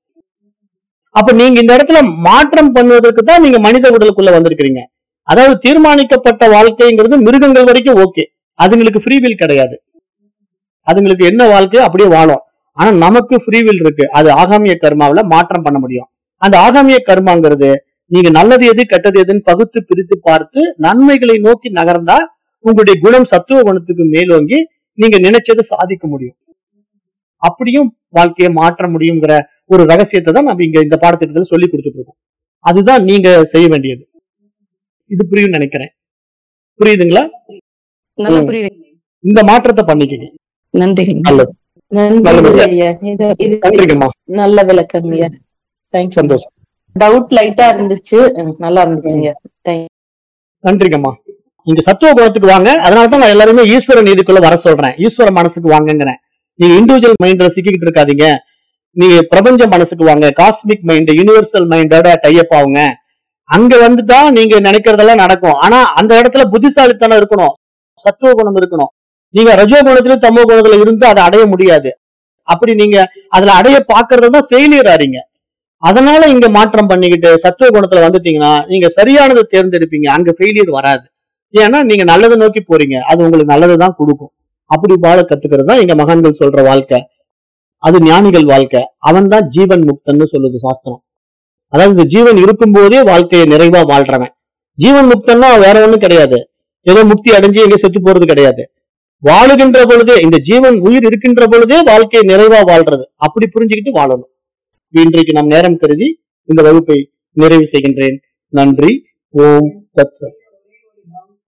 அப்ப நீங்க இந்த இடத்துல மாற்றம் பண்ணுவதற்கு தான் நீங்க மனித உடலுக்குள்ள வந்திருக்கிறீங்க அதாவது தீர்மானிக்கப்பட்ட வாழ்க்கைங்கிறது மிருகங்கள் வரைக்கும் ஓகே அதுங்களுக்கு ஃப்ரீ வில் கிடையாது அதுங்களுக்கு என்ன வாழ்க்கை அப்படியே வாழும் ஆனா நமக்கு ஃப்ரீ வில் இருக்கு அது ஆகாமிய கர்மாவில மாற்றம் பண்ண முடியும் அந்த ஆகாமிய கர்மாங்கிறது நீங்க நல்லது எது கெட்டது எதுன்னு பகுத்து பிரித்து பார்த்து நன்மைகளை நோக்கி நகர்ந்தா உங்களுடைய குணம் சத்துவ குணத்துக்கு மேலோங்கி நீங்க நினைச்சதை சாதிக்க முடியும் அப்படியும் வாழ்க்கையை மாற்ற முடியுங்கிற ஒரு ரகசியத்தை தான் நம்ம இங்க இந்த பாடத்திட்டத்துல சொல்லி கொடுத்துட்டு இருக்கோம் அதுதான் நீங்க செய்ய வேண்டியது இது புரியும் நினைக்கிறேன் புரியுதுங்களா நல்லா ம். புரியுது இந்த மாற்றத்தை பண்ணிக்கங்க நன்றி நல்லது நன்றி நல்லது. ஐயா இது இது நன்றிங்கம்மா நல்ல விளக்கம் ஐயா தேங்க்ஸ் சந்தோஷம் டவுட் லைட்டா இருந்துச்சு ம், நல்லா இருந்துச்சுங்க தேங்க் நன்றிங்கம்மா நீங்க சத்துவ குணத்துக்கு வாங்க அதனால தான் நான் எல்லாருமே ஈஸ்வர நீதிக்குள்ள வர சொல்றேன் ஈஸ்வர மனசுக்கு வாங்கங்கிறேன் நீங்க இண்டிவிஜுவல் மைண்ட்ல சிக்கிக்கிட்டு இருக்காதீங்க நீங்க பிரபஞ்ச மனசுக்கு வாங்க காஸ்மிக் மைண்ட் யூனிவர்சல் மைண்டோட டைப் ஆகுங்க அங்க வந்துட்டா நீங்க நினைக்கிறதெல்லாம் நடக்கும் ஆனா அந்த இடத்துல புத்திசாலித்தனம் இருக்கணும் சத்துவ குணம் இருக்கணும் நீங்க ரஜோ குணத்திலும் தமோ குணத்துல இருந்து அதை அடைய முடியாது அப்படி நீங்க அதுல அடைய பாக்குறது தான் ஃபெயிலியர் ஆறீங்க அதனால இங்க மாற்றம் பண்ணிக்கிட்டு சத்துவ குணத்துல வந்துட்டீங்கன்னா நீங்க சரியானதை தேர்ந்தெடுப்பீங்க அங்க ஃபெயிலியர் வராது ஏன்னா நீங்க நல்லதை நோக்கி போறீங்க அது உங்களுக்கு நல்லதுதான் கொடுக்கும் அப்படி வாழ கத்துக்கிறது தான் எங்க மகான்கள் சொல்ற வாழ்க்கை அது ஞானிகள் வாழ்க்கை அவன் தான் ஜீவன் முக்தன்னு சொல்லுது சாஸ்திரம் அதாவது இந்த ஜீவன் இருக்கும்போதே வாழ்க்கையை நிறைவா வாழ்றவன் ஜீவன் முக்தன்னா வேற ஒண்ணும் கிடையாது ஏதோ முக்தி அடைஞ்சு எங்க செத்து போறது கிடையாது வாழுகின்ற பொழுதே இந்த ஜீவன் உயிர் இருக்கின்ற பொழுதே வாழ்க்கையை நிறைவா வாழ்றது அப்படி புரிஞ்சுக்கிட்டு வாழணும் இன்றைக்கு நாம் நேரம் கருதி இந்த வகுப்பை நிறைவு செய்கின்றேன் நன்றி ஓம் தத்சத்